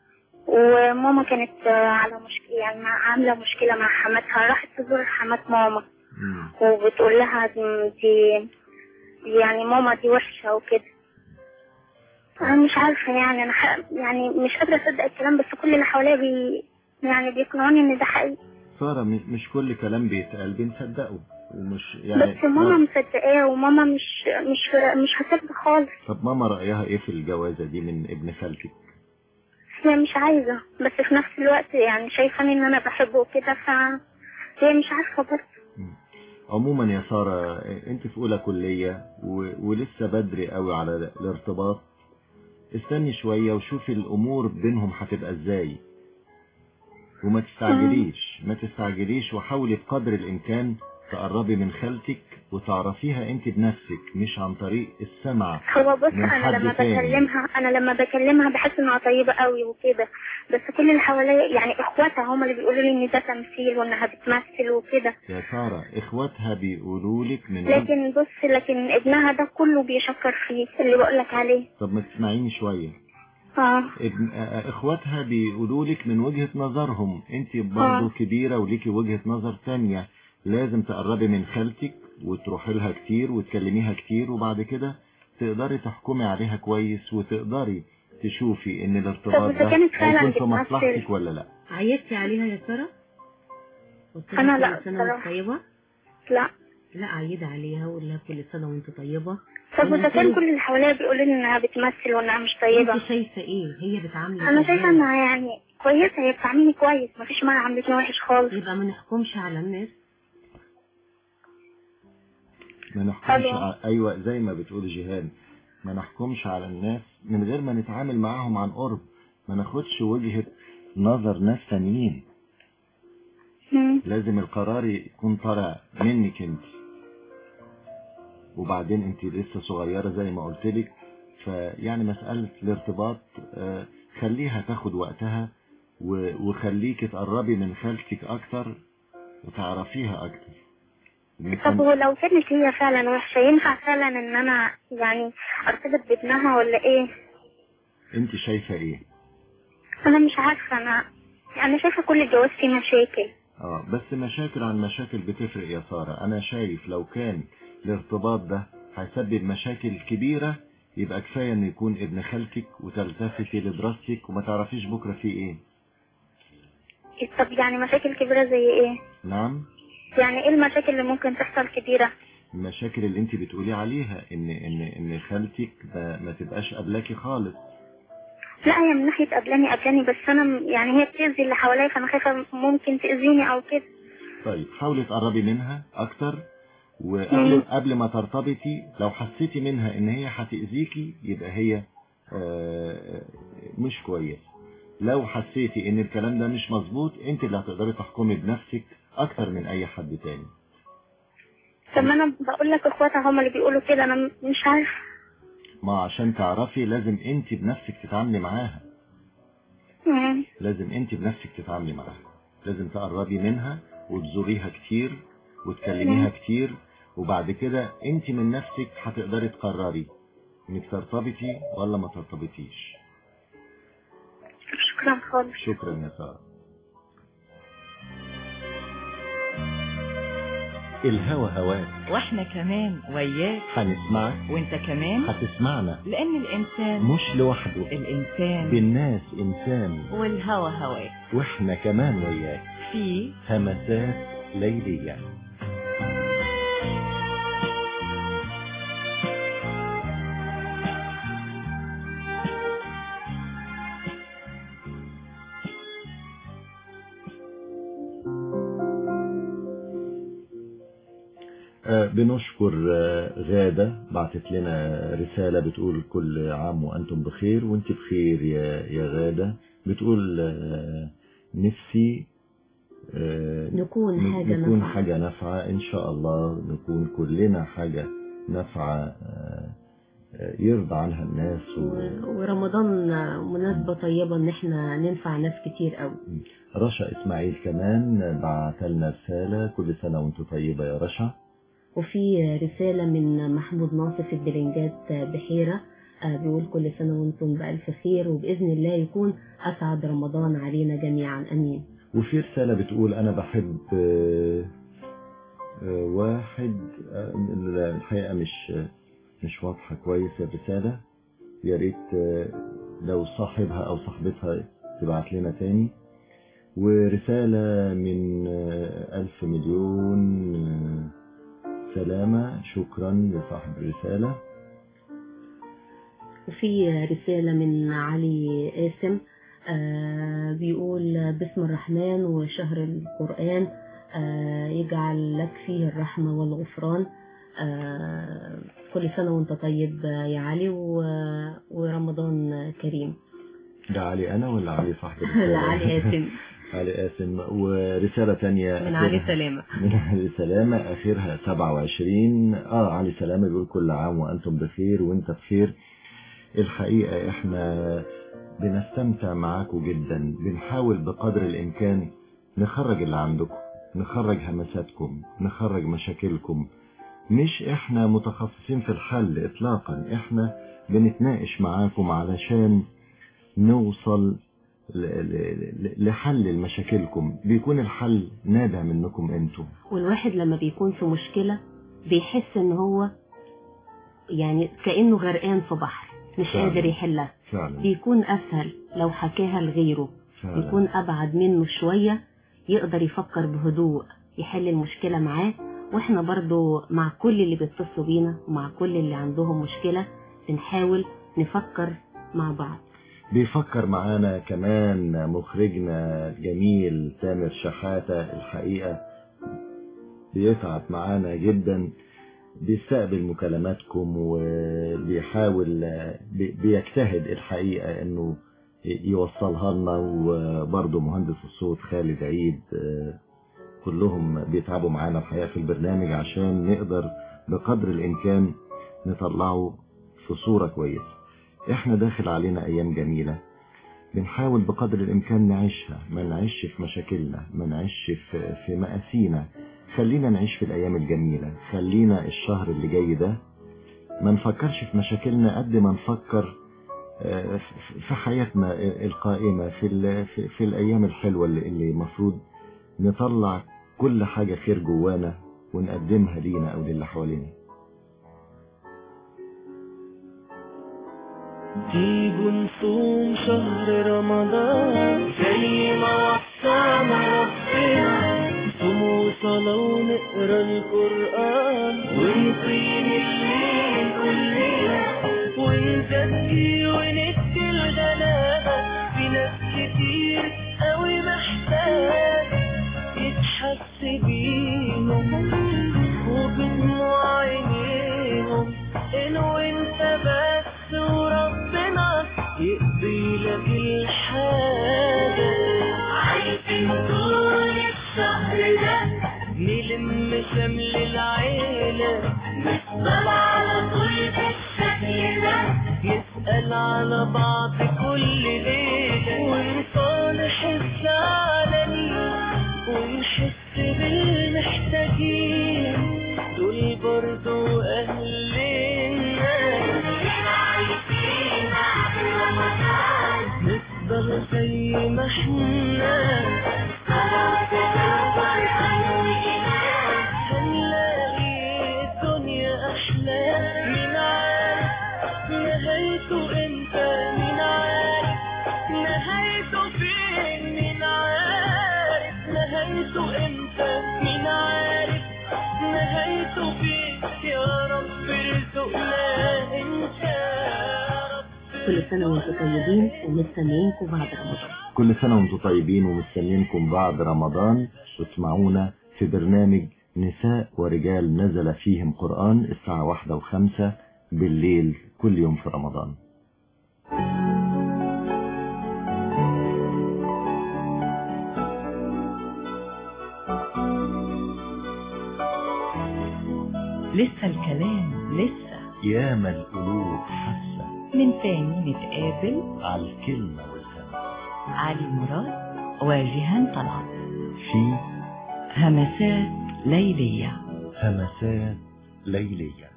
وماما كانت آه، على مشكلة يعني مع- عاملة مشكلة مع حماتها راحت تزور حمات ماما مم. وبتقول لها دي, دي يعني ماما دي وحشة وكده أنا مش عارفة يعني أنا ح- يعني مش قادرة أصدق الكلام بس كل اللي حواليا بي يعني بيقنعوني إن ده حقيقي سارة مش مش كل كلام بيتقال بنصدقه ومش يعني بس ماما مصدقاه وماما مش مش مش هتصدق خالص طب ماما رأيها ايه في الجوازة دي من ابن خالتك هي مش عايزة بس في نفس الوقت يعني شايفاني إن أنا بحبه وكده ف هي مش عارفة برضه عموما يا سارة انت في اولى كلية و... ولسه بدري قوي على الارتباط استني شوية وشوفي الامور بينهم هتبقى ازاي وما تستعجليش ما تستعجليش وحاولي بقدر الامكان تقربي من خالتك وتعرفيها انت بنفسك مش عن طريق السمع هو بص من انا حد لما تاني. بكلمها انا لما بكلمها بحس انها طيبه قوي وكده بس كل اللي حواليا يعني اخواتها هم اللي بيقولوا لي ان ده تمثيل وانها بتمثل وكده يا سارة اخواتها بيقولوا لك من وجه- لكن بص لكن ابنها ده كله بيشكر فيه اللي بقول لك عليه طب ما تسمعيني شوية اه ابن آه، اخواتها بيقولوا لك من وجهة نظرهم انت برضه آه. كبيرة وليكي وجهة نظر تانية لازم تقربي من خالتك وتروحي لها كتير وتكلميها كتير وبعد كده تقدري تحكمي عليها كويس وتقدري تشوفي ان الارتباط طب إذا ده كانت فعلاً هيكون في بتمثل- مصلحتك ولا لا عيبتي عليها يا سارة؟ قلت لها أنا كل لا سنة وانت بصراحة. طيبة لا لا عيد عليها وقول لها كل سنة وانت طيبة طب ولا وإذا كان كل- كل اللي حواليا بيقولوا لي إنها بتمثل وإنها مش طيبة انت شايفة ايه هي بتعاملك أنا شايفة إزاي؟ إنها يعني كويسة هي بتعاملني كويس مفيش مرة عاملتني وحش خالص يبقى ما نحكمش على الناس ما نحكمش ألو. ع... ايوه زي ما بتقول جيهان ما نحكمش على الناس من غير ما نتعامل معاهم عن قرب ما ناخدش وجهة نظر ناس تانيين مم. لازم القرار يكون طالع منك انت وبعدين انت لسه صغيرة زي ما قلت لك فيعني مسألة الارتباط آه، خليها تاخد وقتها و- وخليك تقربي من خالتك اكتر وتعرفيها اكتر طب ولو كانت هي فعلا وحشة ينفع فعلا إن أنا يعني أرتبط بابنها ولا إيه؟ انت شايفة ايه أنا مش عارفة أنا أنا شايفة كل الجواز فيه مشاكل اه بس مشاكل عن مشاكل بتفرق يا سارة انا شايف لو كان الارتباط ده هيسبب مشاكل كبيرة يبقى كفاية ان يكون ابن خالتك وتلتفتي لدراستك وما تعرفيش بكرة في ايه طب يعني مشاكل كبيرة زي إيه؟ نعم يعني إيه المشاكل اللي ممكن تحصل كبيرة؟ المشاكل اللي انت بتقولي عليها ان ان ان خالتك ما, ما تبقاش قبلاكي خالص لا هي من ناحية قبلاني قبلاني بس أنا م- يعني هي بتأذي اللي حواليا فأنا خايفة ممكن تأذيني أو كده طيب حاولي تقربي منها اكتر وقبل قبل ما ترتبطي لو حسيتي منها ان هي هتأذيكي يبقى هي آه، مش كويس لو حسيتي ان الكلام ده مش مظبوط انت اللي هتقدري تحكمي بنفسك اكتر من اي حد تاني طب ما أنا بقول لك إخواتها هما اللي بيقولوا كده أنا م- مش عارفة ما عشان تعرفي لازم انت بنفسك تتعاملي معاها مم. لازم انت بنفسك تتعاملي معاها لازم تقربي منها وتزوريها كتير وتكلميها كتير وبعد كده انت من نفسك هتقدري تقرري انك ترتبطي ولا ما ترتبطيش شكرا خالص شكرا يا سارة الهوى هواك واحنا كمان وياك هنسمعك وانت كمان هتسمعنا لان الانسان مش لوحده الانسان بالناس انسان والهوى هواك واحنا كمان وياك في همسات ليلية آه، بنشكر آه، غادة بعتت لنا رسالة بتقول كل عام وأنتم بخير وأنت بخير يا يا غادة بتقول آه، نفسي آه، نكون ن- حاجة نكون نافعة. حاجة نافعة إن شاء الله نكون كلنا حاجة نافعة آه، آه، يرضى عنها الناس و... و- ورمضان مناسبة طيبة ان احنا ننفع ناس كتير قوي رشا إسماعيل كمان بعت لنا رسالة كل سنة وأنت طيبة يا رشا وفي رسالة من محمود ناصف البلنجات بحيرة آه، بيقول كل سنة وانتم بألف خير وبإذن الله يكون أسعد رمضان علينا جميعا أمين وفي رسالة بتقول أنا بحب آه، آه، واحد آه، الحقيقة مش مش واضحة كويس الرسالة يا ريت آه، لو صاحبها أو صاحبتها تبعت لنا تاني ورسالة من آه، ألف مليون آه، سلامة شكرا لصاحب الرسالة وفي رسالة من علي قاسم آه، بيقول بسم الرحمن وشهر القرآن آه، يجعل لك فيه الرحمة والغفران آه، كل سنة وانت طيب يا علي و- ورمضان كريم ده علي أنا ولا علي صاحب الرسالة؟ لا علي قاسم علي قاسم ورسالة تانية من آخرها- علي سلامة من علي سلامة آخرها 27 آه علي سلامة بيقول كل عام وأنتم بخير وأنت بخير الحقيقة إحنا بنستمتع معاكم جدا بنحاول بقدر الإمكان نخرج اللي عندكم نخرج همساتكم نخرج مشاكلكم مش إحنا متخصصين في الحل إطلاقا إحنا بنتناقش معاكم علشان نوصل ل- ل- ل- لحل مشاكلكم بيكون الحل نابع منكم انتم والواحد لما بيكون في مشكلة بيحس ان هو يعني كأنه غرقان في بحر مش فعلا. قادر يحلها فعلا بيكون أسهل لو حكاها لغيره فعلا يكون أبعد منه شوية يقدر يفكر بهدوء يحل المشكلة معاه واحنا برضو مع كل اللي بيتصلوا بينا ومع كل اللي عندهم مشكلة بنحاول نفكر مع بعض بيفكر معانا كمان مخرجنا الجميل تامر شحاتة الحقيقة بيتعب معانا جدا بيستقبل مكالماتكم وبيحاول بي- بيجتهد الحقيقة انه يوصلها لنا وبرضه مهندس الصوت خالد عيد آه، كلهم بيتعبوا معانا الحقيقة في البرنامج عشان نقدر بقدر الامكان نطلعه في صورة كويسة احنا داخل علينا ايام جميلة بنحاول بقدر الامكان نعيشها ما نعيش في مشاكلنا ما نعيش في, في مآسينا خلينا نعيش في الايام الجميلة خلينا الشهر اللي جاي ده ما نفكرش في مشاكلنا قد ما نفكر آه، في- في حياتنا القائمة في, ال- في, في الايام الحلوة اللي, اللي المفروض نطلع كل حاجة خير جوانا ونقدمها لينا او للي حوالينا تيجوا نصوم شهر رمضان زي ما وصانا ربنا نصوم وصلاة ونقرا القرآن ونقيم الليل كلنا ونزكي وندي الغلابة في ناس كتير قوي محتاج يتحس بيهم وبدموع عينيهم انو انت بس وربنا يقضي لك الحاجة عايزين طول الشهر ده نلم شمل العيلة نفضل على طول بالشكل ده نسأل على بعض كل ليلة ونصالح الزعلانين ونحس بالمحتاجين دول برضو أهلنا نفضل زي ما احنا هنلاقي الدنيا أحلى مين عارف نهايته امتى مين عارف نهايته فين مين عارف نهايته امتى مين عارف نهايته فين يا رب ارزقنا انت يا رب كل سنة وانتم طيبين ومستنيينكم بعد رمضان كل سنة وانتم طيبين ومستنيينكم بعد رمضان واسمعونا في برنامج نساء ورجال نزل فيهم قرآن الساعة واحدة وخمسة بالليل كل يوم في رمضان لسه الكلام لسه ياما القلوب حاسة من تاني نتقابل على الكلمة والهمس علي مراد وجيهان طلعت في همسات ليلية همسات ليلية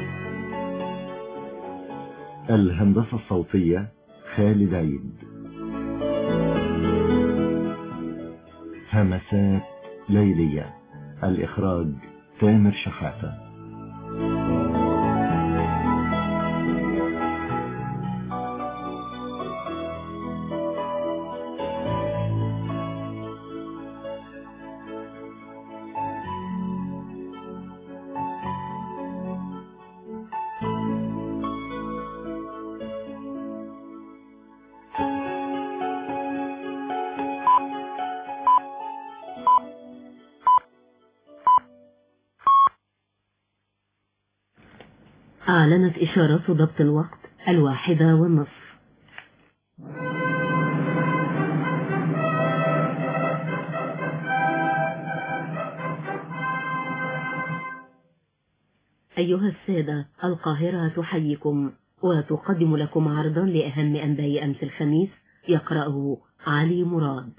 الهندسة الصوتية خالد عيد همسات ليلية الإخراج تامر شحاتة أعلنت إشارات ضبط الوقت الواحدة والنصف أيها السادة القاهرة تحييكم وتقدم لكم عرضا لأهم أنباء أمس الخميس يقرأه علي مراد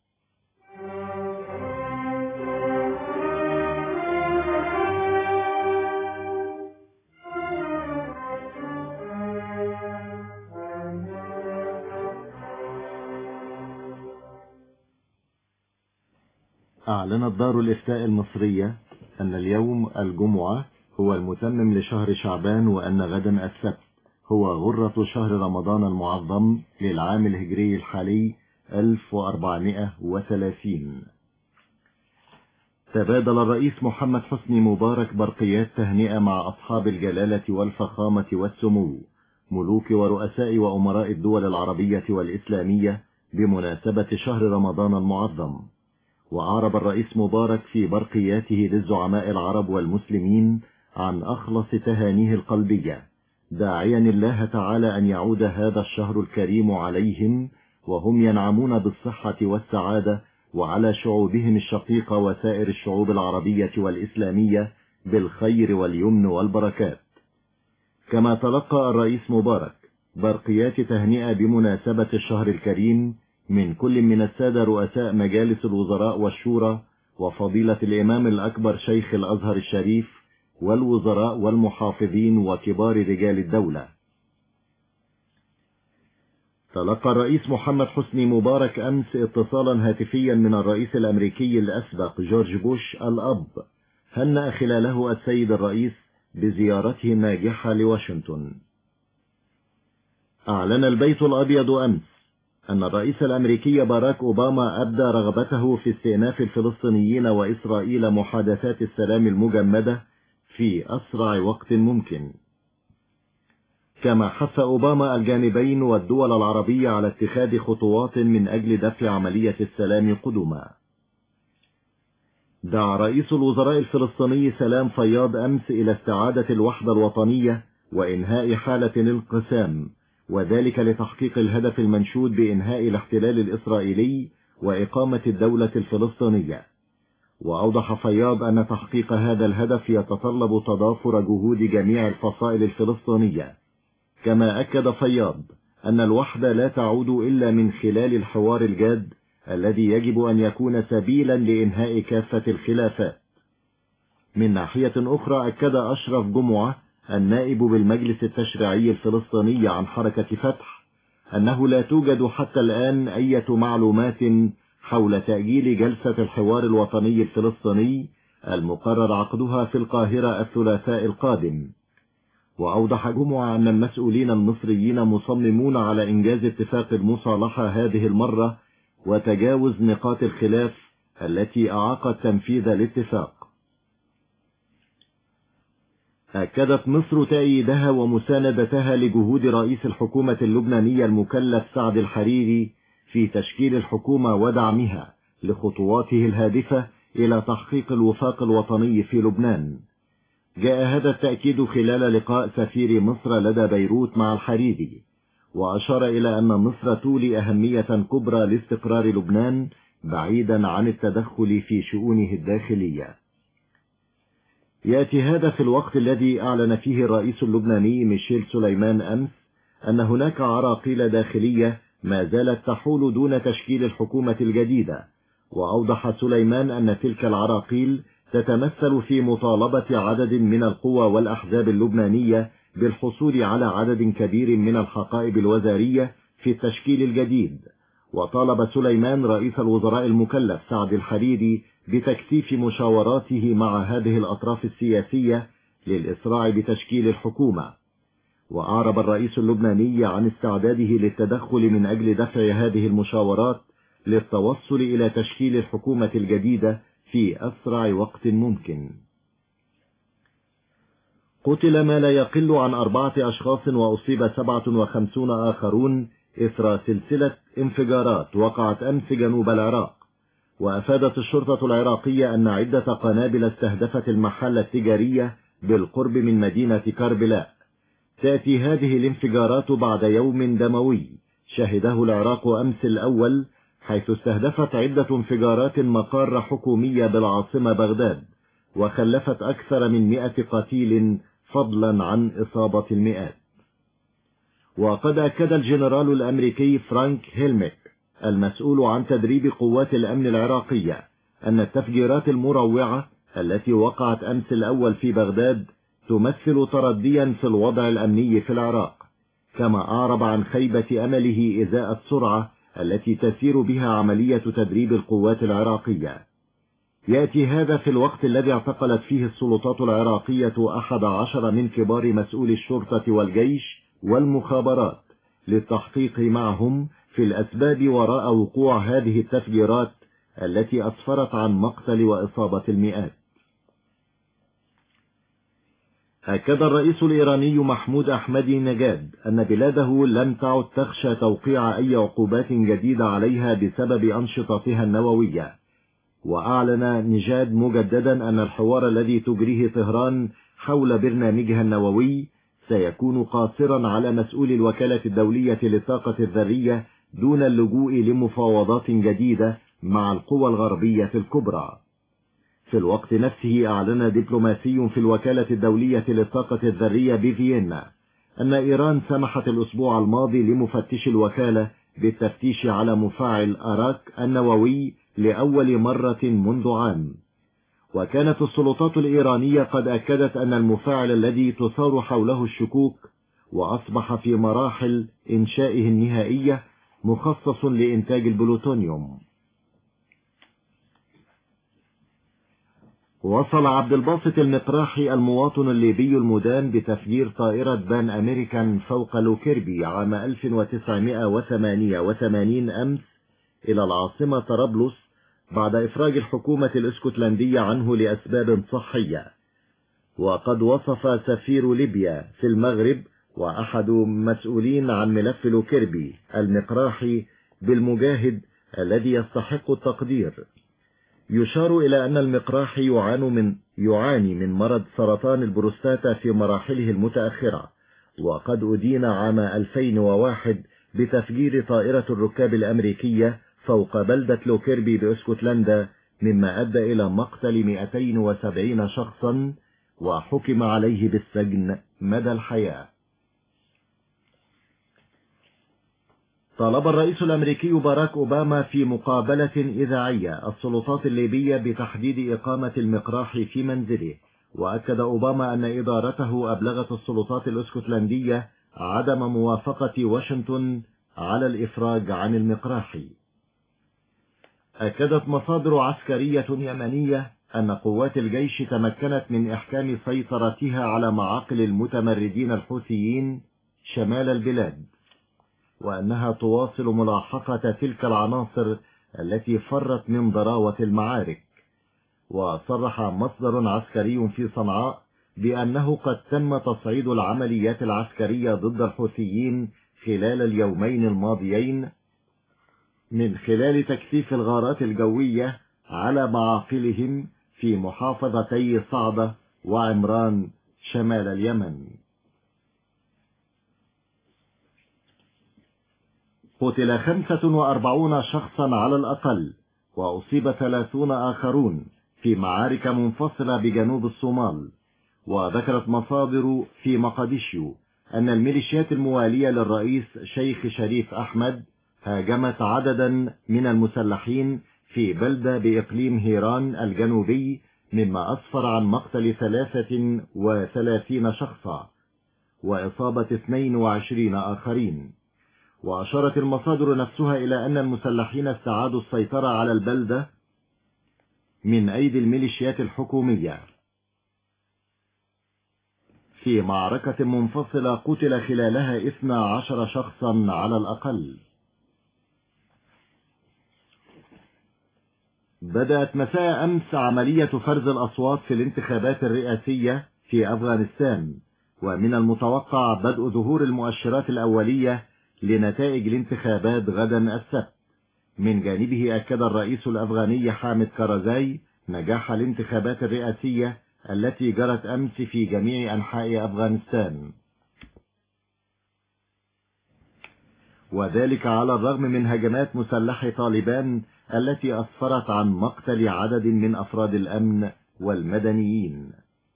أعلنت دار الإفتاء المصرية أن اليوم الجمعة هو المتمم لشهر شعبان وأن غدا السبت هو غرة شهر رمضان المعظم للعام الهجري الحالي 1430 تبادل الرئيس محمد حسني مبارك برقيات تهنئة مع أصحاب الجلالة والفخامة والسمو ملوك ورؤساء وأمراء الدول العربية والإسلامية بمناسبة شهر رمضان المعظم وأعرب الرئيس مبارك في برقياته للزعماء العرب والمسلمين عن أخلص تهانيه القلبية داعيا الله تعالى أن يعود هذا الشهر الكريم عليهم وهم ينعمون بالصحة والسعادة وعلى شعوبهم الشقيقة وسائر الشعوب العربية والإسلامية بالخير واليمن والبركات كما تلقى الرئيس مبارك برقيات تهنئة بمناسبة الشهر الكريم من كل من السادة رؤساء مجالس الوزراء والشورى وفضيلة الإمام الأكبر شيخ الأزهر الشريف والوزراء والمحافظين وكبار رجال الدولة تلقى الرئيس محمد حسني مبارك أمس اتصالا هاتفيا من الرئيس الأمريكي الأسبق جورج بوش الأب هنأ خلاله السيد الرئيس بزيارته الناجحة لواشنطن أعلن البيت الأبيض أمس أن الرئيس الأمريكي باراك أوباما أبدى رغبته في استئناف الفلسطينيين وإسرائيل محادثات السلام المجمدة في أسرع وقت ممكن كما حث أوباما الجانبين والدول العربية على اتخاذ خطوات من أجل دفع عملية السلام قدما دعا رئيس الوزراء الفلسطيني سلام فياض أمس إلى استعادة الوحدة الوطنية وإنهاء حالة الانقسام وذلك لتحقيق الهدف المنشود بإنهاء الاحتلال الإسرائيلي وإقامة الدولة الفلسطينية وأوضح فياض أن تحقيق هذا الهدف يتطلب تضافر جهود جميع الفصائل الفلسطينية كما أكد فياض أن الوحدة لا تعود إلا من خلال الحوار الجاد الذي يجب أن يكون سبيلا لإنهاء كافة الخلافات من ناحية أخرى أكد أشرف جمعة النائب بالمجلس التشريعي الفلسطيني عن حركة فتح أنه لا توجد حتى الآن أي معلومات حول تأجيل جلسة الحوار الوطني الفلسطيني المقرر عقدها في القاهرة الثلاثاء القادم وأوضح جمعة أن المسؤولين المصريين مصممون على إنجاز اتفاق المصالحة هذه المرة وتجاوز نقاط الخلاف التي أعاقت تنفيذ الاتفاق أكدت مصر تأييدها ومساندتها لجهود رئيس الحكومة اللبنانية المكلف سعد الحريري في تشكيل الحكومة ودعمها لخطواته الهادفة إلى تحقيق الوفاق الوطني في لبنان جاء هذا التأكيد خلال لقاء سفير مصر لدى بيروت مع الحريري وأشار إلى أن مصر تولي أهمية كبرى لاستقرار لبنان بعيدا عن التدخل في شؤونه الداخلية يأتي هذا في الوقت الذي أعلن فيه الرئيس اللبناني ميشيل سليمان أمس أن هناك عراقيل داخلية ما زالت تحول دون تشكيل الحكومة الجديدة وأوضح سليمان أن تلك العراقيل تتمثل في مطالبة عدد من القوى والأحزاب اللبنانية بالحصول على عدد كبير من الحقائب الوزارية في التشكيل الجديد وطالب سليمان رئيس الوزراء المكلف سعد الحريري بتكثيف مشاوراته مع هذه الأطراف السياسية للإسراع بتشكيل الحكومة وأعرب الرئيس اللبناني عن استعداده للتدخل من أجل دفع هذه المشاورات للتوصل إلى تشكيل الحكومة الجديدة في أسرع وقت ممكن قتل ما لا يقل عن أربعة أشخاص وأصيب سبعة وخمسون آخرون إثر سلسلة انفجارات وقعت أمس جنوب العراق وأفادت الشرطة العراقية أن عدة قنابل استهدفت المحل التجارية بالقرب من مدينة كربلاء تأتي هذه الانفجارات بعد يوم دموي شهده العراق أمس الأول حيث استهدفت عدة انفجارات مقار حكومية بالعاصمة بغداد وخلفت أكثر من مئة قتيل فضلا عن إصابة المئات وقد أكد الجنرال الأمريكي فرانك هيلميك المسؤول عن تدريب قوات الأمن العراقية أن التفجيرات المروعة التي وقعت أمس الأول في بغداد تمثل ترديا في الوضع الأمني في العراق كما أعرب عن خيبة أمله إزاء السرعة التي تسير بها عملية تدريب القوات العراقية يأتي هذا في الوقت الذي اعتقلت فيه السلطات العراقية أحد عشر من كبار مسؤولي الشرطة والجيش والمخابرات للتحقيق معهم في الأسباب وراء وقوع هذه التفجيرات التي أسفرت عن مقتل وإصابة المئات أكد الرئيس الإيراني محمود أحمدي نجاد أن بلاده لم تعد تخشى توقيع أي عقوبات جديدة عليها بسبب أنشطتها النووية وأعلن نجاد مجددا أن الحوار الذي تجريه طهران حول برنامجها النووي سيكون قاصرا على مسؤول الوكالة الدولية للطاقة الذرية دون اللجوء لمفاوضات جديدة مع القوى الغربية الكبرى في الوقت نفسه أعلن دبلوماسي في الوكالة الدولية للطاقة الذرية بفيينا أن إيران سمحت الأسبوع الماضي لمفتش الوكالة بالتفتيش على مفاعل أراك النووي لأول مرة منذ عام وكانت السلطات الإيرانية قد أكدت أن المفاعل الذي تثار حوله الشكوك وأصبح في مراحل إنشائه النهائية مخصص لإنتاج البلوتونيوم وصل عبد الباسط المقراحي المواطن الليبي المدان بتفجير طائرة بان أمريكان فوق لوكيربي عام 1988 أمس إلى العاصمة طرابلس بعد إفراج الحكومة الاسكتلندية عنه لأسباب صحية وقد وصف سفير ليبيا في المغرب وأحد مسؤولين عن ملف لوكيربي المقراحي بالمجاهد الذي يستحق التقدير يشار إلى أن المقراحي يعاني من يعاني من مرض سرطان البروستاتا في مراحله المتأخرة وقد أدين عام 2001 بتفجير طائرة الركاب الأمريكية فوق بلدة لوكيربي باسكتلندا مما أدى إلى مقتل 270 شخصا وحكم عليه بالسجن مدى الحياة طلب الرئيس الأمريكي باراك أوباما في مقابلة إذاعية السلطات الليبية بتحديد إقامة المقراح في منزله وأكد أوباما أن إدارته أبلغت السلطات الاسكتلندية عدم موافقة واشنطن على الإفراج عن المقراحي أكدت مصادر عسكرية يمنية أن قوات الجيش تمكنت من إحكام سيطرتها على معاقل المتمردين الحوثيين شمال البلاد وأنها تواصل ملاحقة تلك العناصر التي فرت من ضراوة المعارك وصرح مصدر عسكري في صنعاء بأنه قد تم تصعيد العمليات العسكرية ضد الحوثيين خلال اليومين الماضيين من خلال تكثيف الغارات الجوية على معاقلهم في محافظتي صعدة وعمران شمال اليمن قتل خمسة وأربعون شخصا على الأقل وأصيب ثلاثون آخرون في معارك منفصلة بجنوب الصومال وذكرت مصادر في مقديشيو أن الميليشيات الموالية للرئيس شيخ شريف أحمد هاجمت عددا من المسلحين في بلدة بإقليم هيران الجنوبي مما أسفر عن مقتل ثلاثة وثلاثين شخصا وإصابة 22 آخرين وأشارت المصادر نفسها إلى أن المسلحين استعادوا السيطرة على البلدة من أيدي الميليشيات الحكومية في معركة منفصلة قتل خلالها 12 شخصا على الأقل بدأت مساء أمس عملية فرز الأصوات في الانتخابات الرئاسية في أفغانستان ومن المتوقع بدء ظهور المؤشرات الأولية لنتائج الانتخابات غدا السبت من جانبه أكد الرئيس الأفغاني حامد كارزاي نجاح الانتخابات الرئاسية التي جرت أمس في جميع أنحاء أفغانستان وذلك على الرغم من هجمات مسلحي طالبان التي أسفرت عن مقتل عدد من أفراد الأمن والمدنيين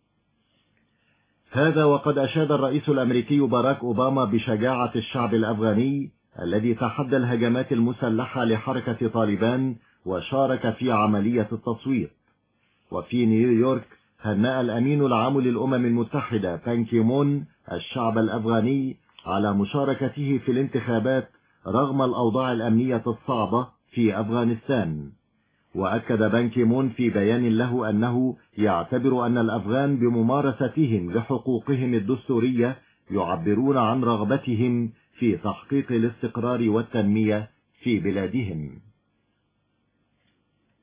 هذا وقد أشاد الرئيس الأمريكي باراك أوباما بشجاعة الشعب الأفغاني الذي تحدى الهجمات المسلحة لحركة طالبان وشارك في عملية التصويت وفي نيويورك هنأ الأمين العام للأمم المتحدة بانكيمون الشعب الأفغاني على مشاركته في الانتخابات رغم الأوضاع الأمنية الصعبة في أفغانستان وأكد بانكيمون في بيان له أنه يعتبر أن الأفغان بممارستهم لحقوقهم الدستورية يعبرون عن رغبتهم في تحقيق الاستقرار والتنمية في بلادهم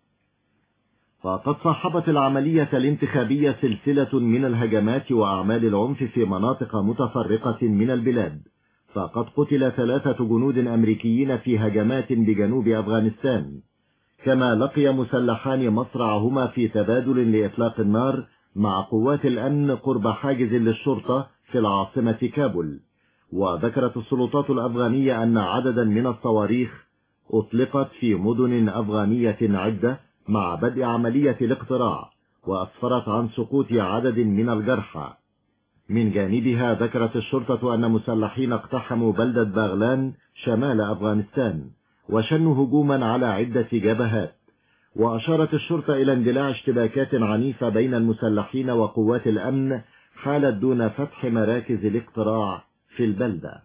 فقد صاحبت العملية الانتخابية سلسلة من الهجمات وأعمال العنف في مناطق متفرقة من البلاد فقد قتل ثلاثة جنود أمريكيين في هجمات بجنوب أفغانستان كما لقي مسلحان مصرعهما في تبادل لإطلاق النار مع قوات الأمن قرب حاجز للشرطة في العاصمة كابول وذكرت السلطات الأفغانية أن عددا من الصواريخ أطلقت في مدن أفغانية عدة مع بدء عملية الاقتراع وأسفرت عن سقوط عدد من الجرحى من جانبها ذكرت الشرطة أن مسلحين اقتحموا بلدة باغلان شمال أفغانستان وشنوا هجوما على عدة جبهات وأشارت الشرطة إلى اندلاع اشتباكات عنيفة بين المسلحين وقوات الأمن حالت دون فتح مراكز الاقتراع في البلدة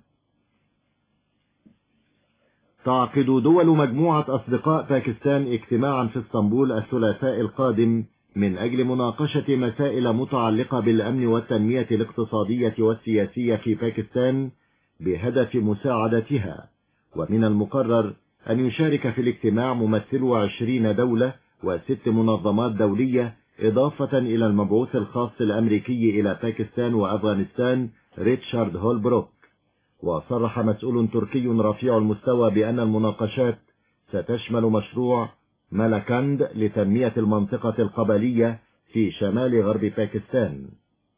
تعقد دول مجموعة أصدقاء باكستان اجتماعا في اسطنبول الثلاثاء القادم من أجل مناقشة مسائل متعلقة بالأمن والتنمية الاقتصادية والسياسية في باكستان بهدف مساعدتها ومن المقرر أن يشارك في الاجتماع ممثلو عشرين دولة وست منظمات دولية إضافة إلى المبعوث الخاص الأمريكي إلى باكستان وأفغانستان ريتشارد هولبروك وصرح مسؤول تركي رفيع المستوى بأن المناقشات ستشمل مشروع ملكند لتنمية المنطقة القبلية في شمال غرب باكستان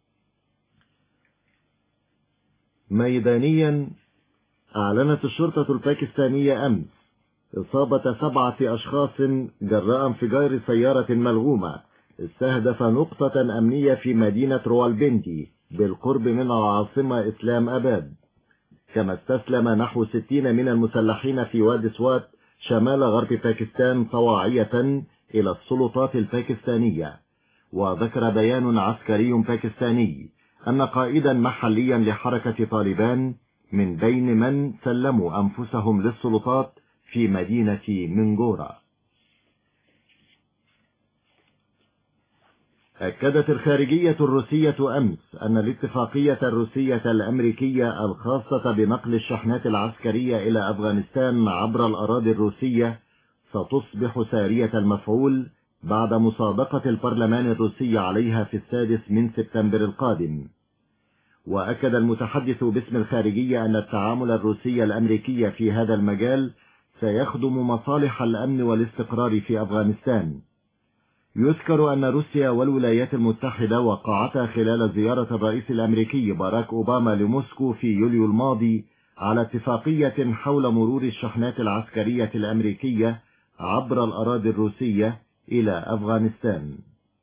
ميدانيا أعلنت الشرطة الباكستانية أمس إصابة سبعة أشخاص جراء انفجار سيارة ملغومة استهدف نقطة أمنية في مدينة روالبندي بالقرب من العاصمة إسلام أباد كما استسلم نحو ستين من المسلحين في وادي سوات شمال غرب باكستان طواعية إلى السلطات الباكستانية وذكر بيان عسكري باكستاني أن قائدا محليا لحركة طالبان من بين من سلموا أنفسهم للسلطات في مدينة منغورا أكدت الخارجية الروسية أمس أن الاتفاقية الروسية الأمريكية الخاصة بنقل الشحنات العسكرية إلى أفغانستان عبر الأراضي الروسية ستصبح سارية المفعول بعد مسابقة البرلمان الروسي عليها في السادس من سبتمبر القادم وأكد المتحدث باسم الخارجية أن التعامل الروسي الأمريكي في هذا المجال سيخدم مصالح الأمن والاستقرار في أفغانستان يذكر أن روسيا والولايات المتحدة وقعتا خلال زيارة الرئيس الأمريكي باراك أوباما لموسكو في يوليو الماضي على اتفاقية حول مرور الشحنات العسكرية الأمريكية عبر الأراضي الروسية إلى أفغانستان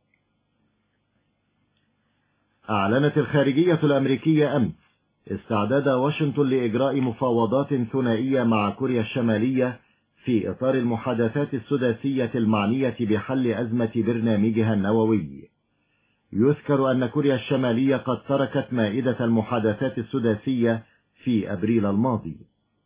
أعلنت الخارجية الأمريكية أمس استعداد واشنطن لإجراء مفاوضات ثنائية مع كوريا الشمالية في إطار المحادثات السداسية المعنية بحل أزمة برنامجها النووي يذكر أن كوريا الشمالية قد تركت مائدة المحادثات السداسية في أبريل الماضي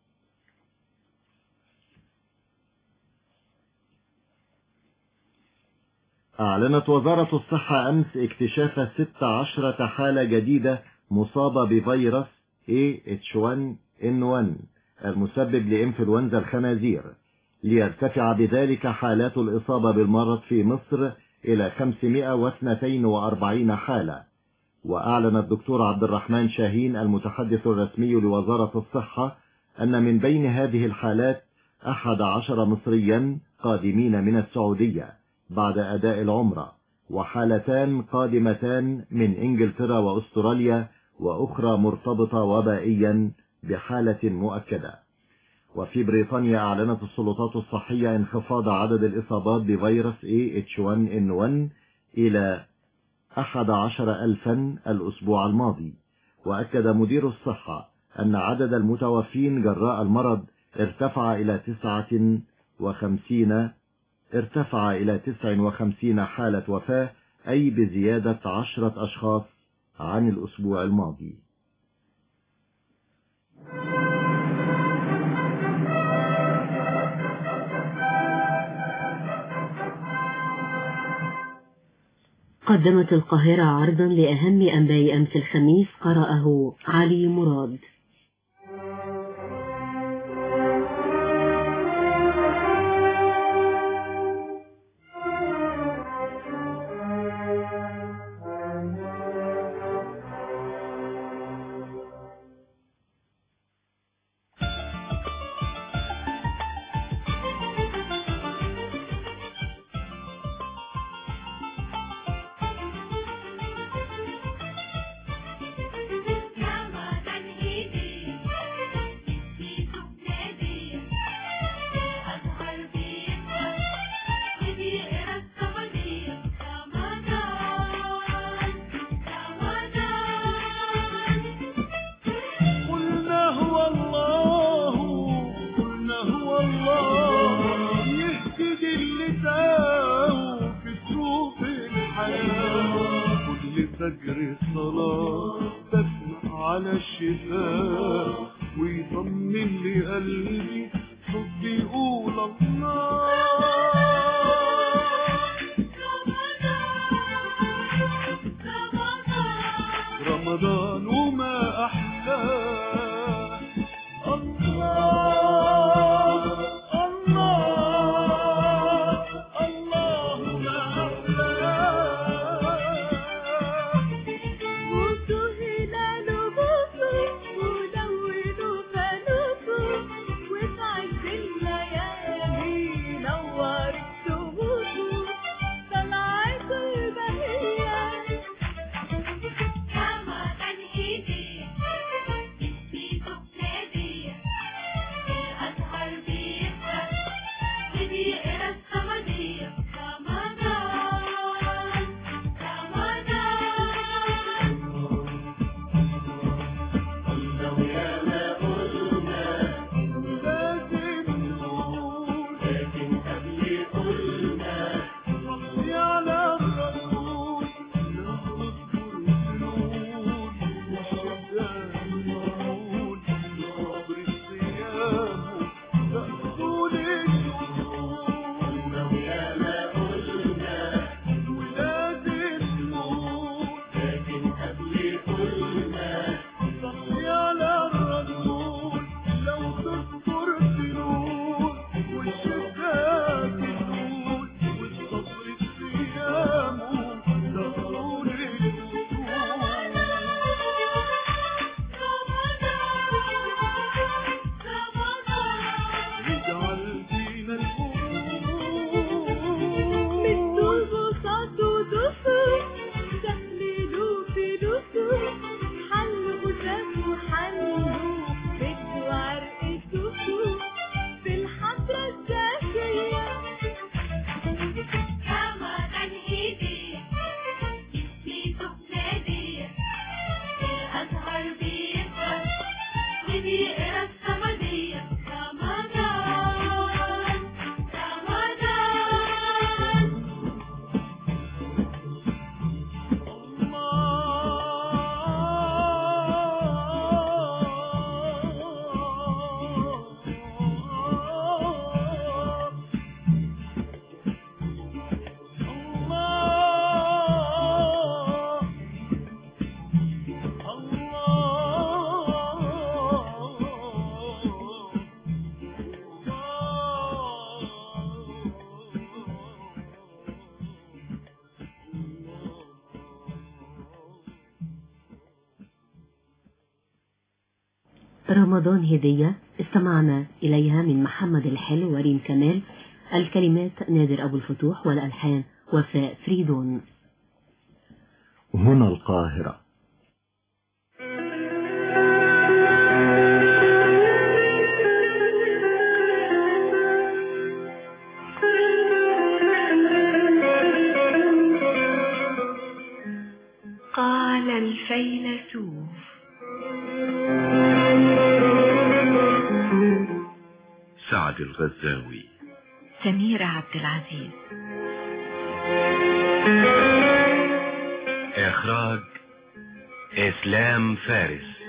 أعلنت وزارة الصحة أمس اكتشاف 16 حالة جديدة مصابة بفيروس AH1N1 المسبب لإنفلونزا الخنازير ليرتفع بذلك حالات الإصابة بالمرض في مصر إلى 542 حالة وأعلن الدكتور عبد الرحمن شاهين المتحدث الرسمي لوزارة الصحة أن من بين هذه الحالات أحد عشر مصريا قادمين من السعودية بعد أداء العمرة وحالتان قادمتان من إنجلترا وأستراليا وأخرى مرتبطة وبائيا بحالة مؤكدة وفي بريطانيا أعلنت السلطات الصحية انخفاض عدد الإصابات بفيروس AH1N1 إلى 11 ألفا الأسبوع الماضي وأكد مدير الصحة أن عدد المتوفين جراء المرض ارتفع إلى 59 ارتفع إلى 59 حالة وفاة أي بزيادة عشرة أشخاص عن الأسبوع الماضي قدمت القاهرة عرضا لأهم أنباء أمس الخميس قرأه علي مراد الفجر صلاة تسمع على الشفاه ويطمن لي قلبي صوت بيقول الله رمضان وما أحلاه الله الله الله ما أحلاه بوسوا هلاله بوسوا ولونوا فانوسوا وفي عز الليالي نورت شموسه طلعت البهية كما تنهيدي بيتو نادية الأزهر بيسهر وبيقرا الصمدية رمضان رمضان لازم نقول لكن قبل قلنا صلي على الرسول ناخد السنون والشداد نقول صبر الصيام تأكل الشهور لو ياما قلنا ولازم نقول لكن قبل قلنا صلي على الرسول لو تصبر تنول والشفاء تنول والصبر الصيام تطول يجعل فينا الأمور بتدوسوا صعدوا دوسوا تهللوا فلوسوا حلوا شافوا حلوا بدوا عرق توسوا في الحضرة الزاكية كما تنهيدي بيتو نادية الأزهر بيسهر وبيقرا الصمدية رمضان رمضان رمضان هدية استمعنا إليها من محمد الحلو وريم كمال الكلمات نادر أبو الفتوح والألحان وفاء فريدون هنا القاهرة قال الفيلسوف سعد الغزاوي سميرة عبد العزيز إخراج إسلام فارس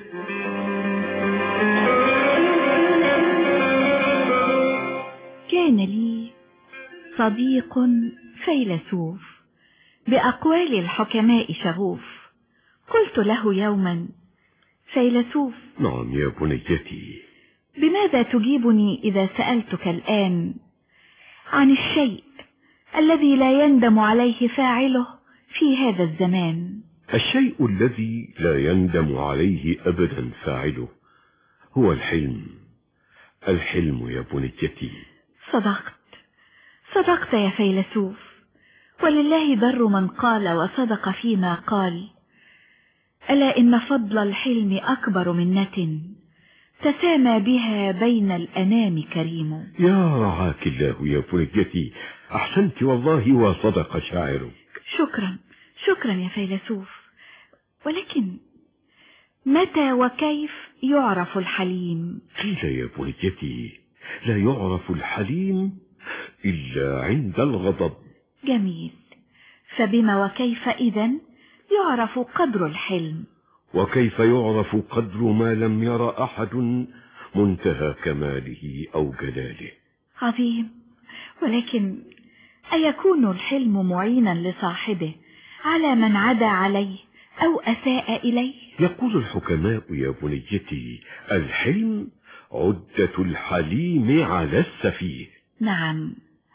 كان لي صديق فيلسوف بأقوال الحكماء شغوف قلت له يوما فيلسوف نعم يا بنيتي بماذا تجيبني إذا سألتك الآن عن الشيء الذي لا يندم عليه فاعله في هذا الزمان الشيء الذي لا يندم عليه أبدا فاعله هو الحلم الحلم يا بنيتي صدقت صدقت يا فيلسوف ولله در من قال وصدق فيما قال ألا إن فضل الحلم أكبر منة تسامى بها بين الأنام كريم يا رعاك الله يا بنيتي أحسنت والله وصدق شاعرك شكرا شكرا يا فيلسوف ولكن متى وكيف يعرف الحليم قيل يا بنيتي لا يعرف الحليم إلا عند الغضب جميل فبما وكيف إذا يعرف قدر الحلم وكيف يعرف قدر ما لم ير أحد منتهى كماله أو جلاله عظيم ولكن أيكون الحلم معينا لصاحبه على من عدا عليه أو أساء إليه يقول الحكماء يا بنيتي الحلم عدة الحليم على السفيه نعم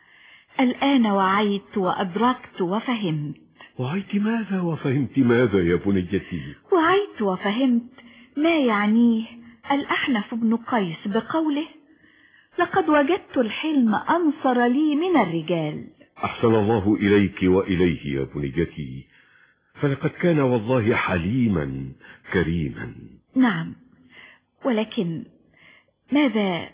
الآن وعيت وأدركت وفهمت وعيت ماذا وفهمت ماذا يا بنيتي وعيت وفهمت ما يعنيه الأحنف بن قيس بقوله لقد وجدت الحلم أنصر لي من الرجال أحسن الله إليك وإليه يا بنيتي فلقد كان والله حليما كريما نعم ولكن ماذا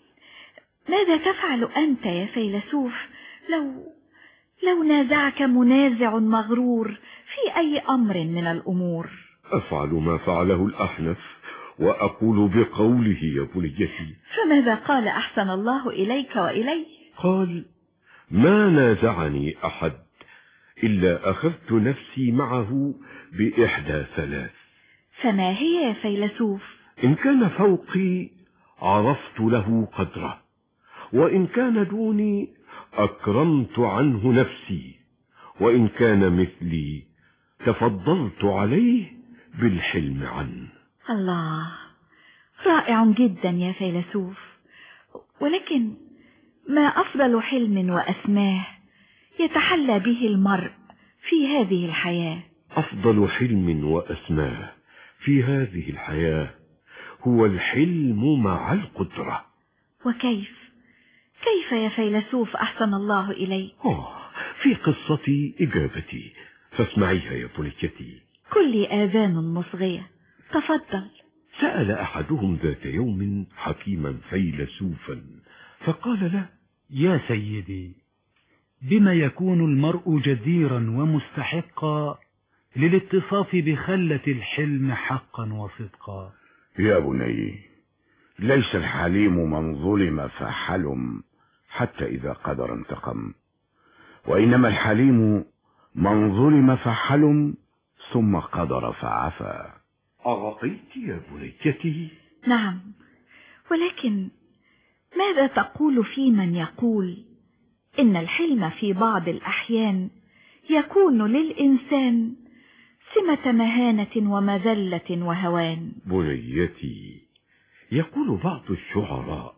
ماذا تفعل أنت يا فيلسوف لو لو نازعك منازع مغرور في أي أمر من الأمور أفعل ما فعله الأحنف وأقول بقوله يا بنيتي فماذا قال أحسن الله إليك وإليه قال ما نازعني أحد إلا أخذت نفسي معه بإحدى ثلاث فما هي يا فيلسوف إن كان فوقي عرفت له قدره وإن كان دوني أكرمت عنه نفسي وإن كان مثلي تفضلت عليه بالحلم عنه الله رائع جدا يا فيلسوف ولكن ما أفضل حلم وأسماه يتحلى به المرء في هذه الحياة أفضل حلم وأسماه في هذه الحياة هو الحلم مع القدرة وكيف كيف يا فيلسوف أحسن الله إليك أوه في قصتي إجابتي فاسمعيها يا بنيتي كل آذان مصغية تفضل سأل أحدهم ذات يوم حكيما فيلسوفا فقال له يا سيدي بما يكون المرء جديرا ومستحقا للاتصاف بخلة الحلم حقا وصدقا يا بني ليس الحليم من ظلم فحلم حتى إذا قدر انتقم وإنما الحليم من ظلم فحلم ثم قدر فعفى أرقيت يا بنيتي نعم ولكن ماذا تقول في من يقول إن الحلم في بعض الأحيان يكون للإنسان سمة مهانة ومذلة وهوان بنيتي يقول بعض الشعراء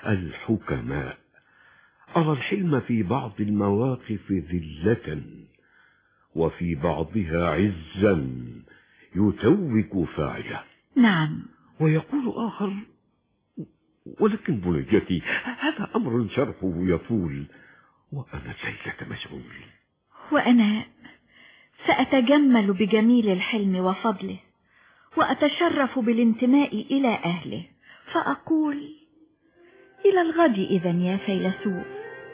الحكماء أرى الحلم في بعض المواقف ذلة وفي بعضها عزا يتوج فاعله نعم ويقول آخر ولكن بنيتي هذا أمر شرحه يطول وأنا سيلة مشغول وأنا سأتجمل بجميل الحلم وفضله وأتشرف بالانتماء إلى أهله فأقول إلى الغد إذا يا فيلسوف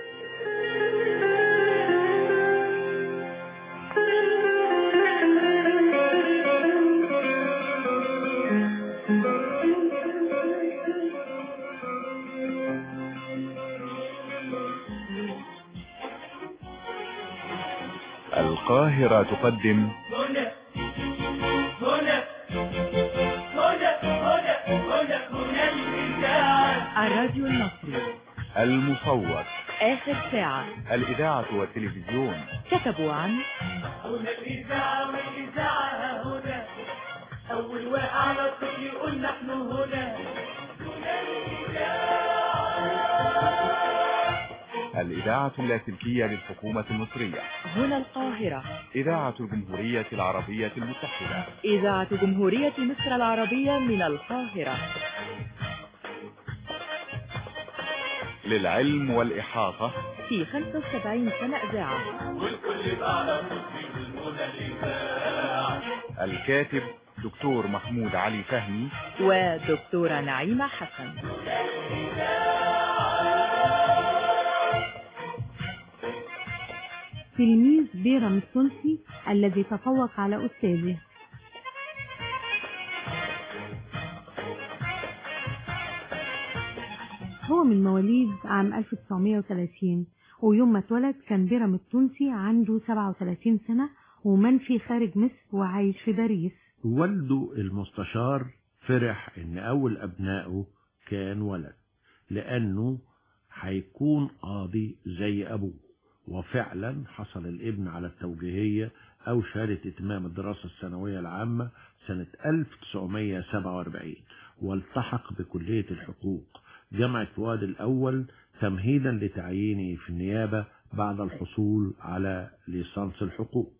القاهرة تقدم هنا هنا هنا هنا هنا هنا الإذاعة الراديو المصري المصور آخر ساعة الإذاعة والتلفزيون كتبوا عن هنا الإذاعة والإذاعة هنا أول واقع على الصوت يقول نحن هنا هنا الإذاعة اللاسلكية للحكومة المصرية هنا القاهرة إذاعة الجمهورية العربية المتحدة إذاعة جمهورية مصر العربية من القاهرة للعلم والإحاطة في 75 سنة إذاعة والكل بعرف هنا الإذاعة الكاتب دكتور محمود علي فهمي ودكتورة نعيمة حسن تلميذ بيرم الثلثي الذي تفوق على أستاذه هو من مواليد عام 1930 ويوم ما اتولد كان بيرم التونسي عنده 37 سنة ومنفي خارج مصر وعايش في باريس والده المستشار فرح ان اول ابنائه كان ولد لانه هيكون قاضي زي ابوه وفعلا حصل الابن على التوجيهية او شهادة اتمام الدراسة الثانوية العامة سنة 1947 والتحق بكلية الحقوق جامعة فؤاد الاول تمهيدا لتعيينه في النيابة بعد الحصول على ليسانس الحقوق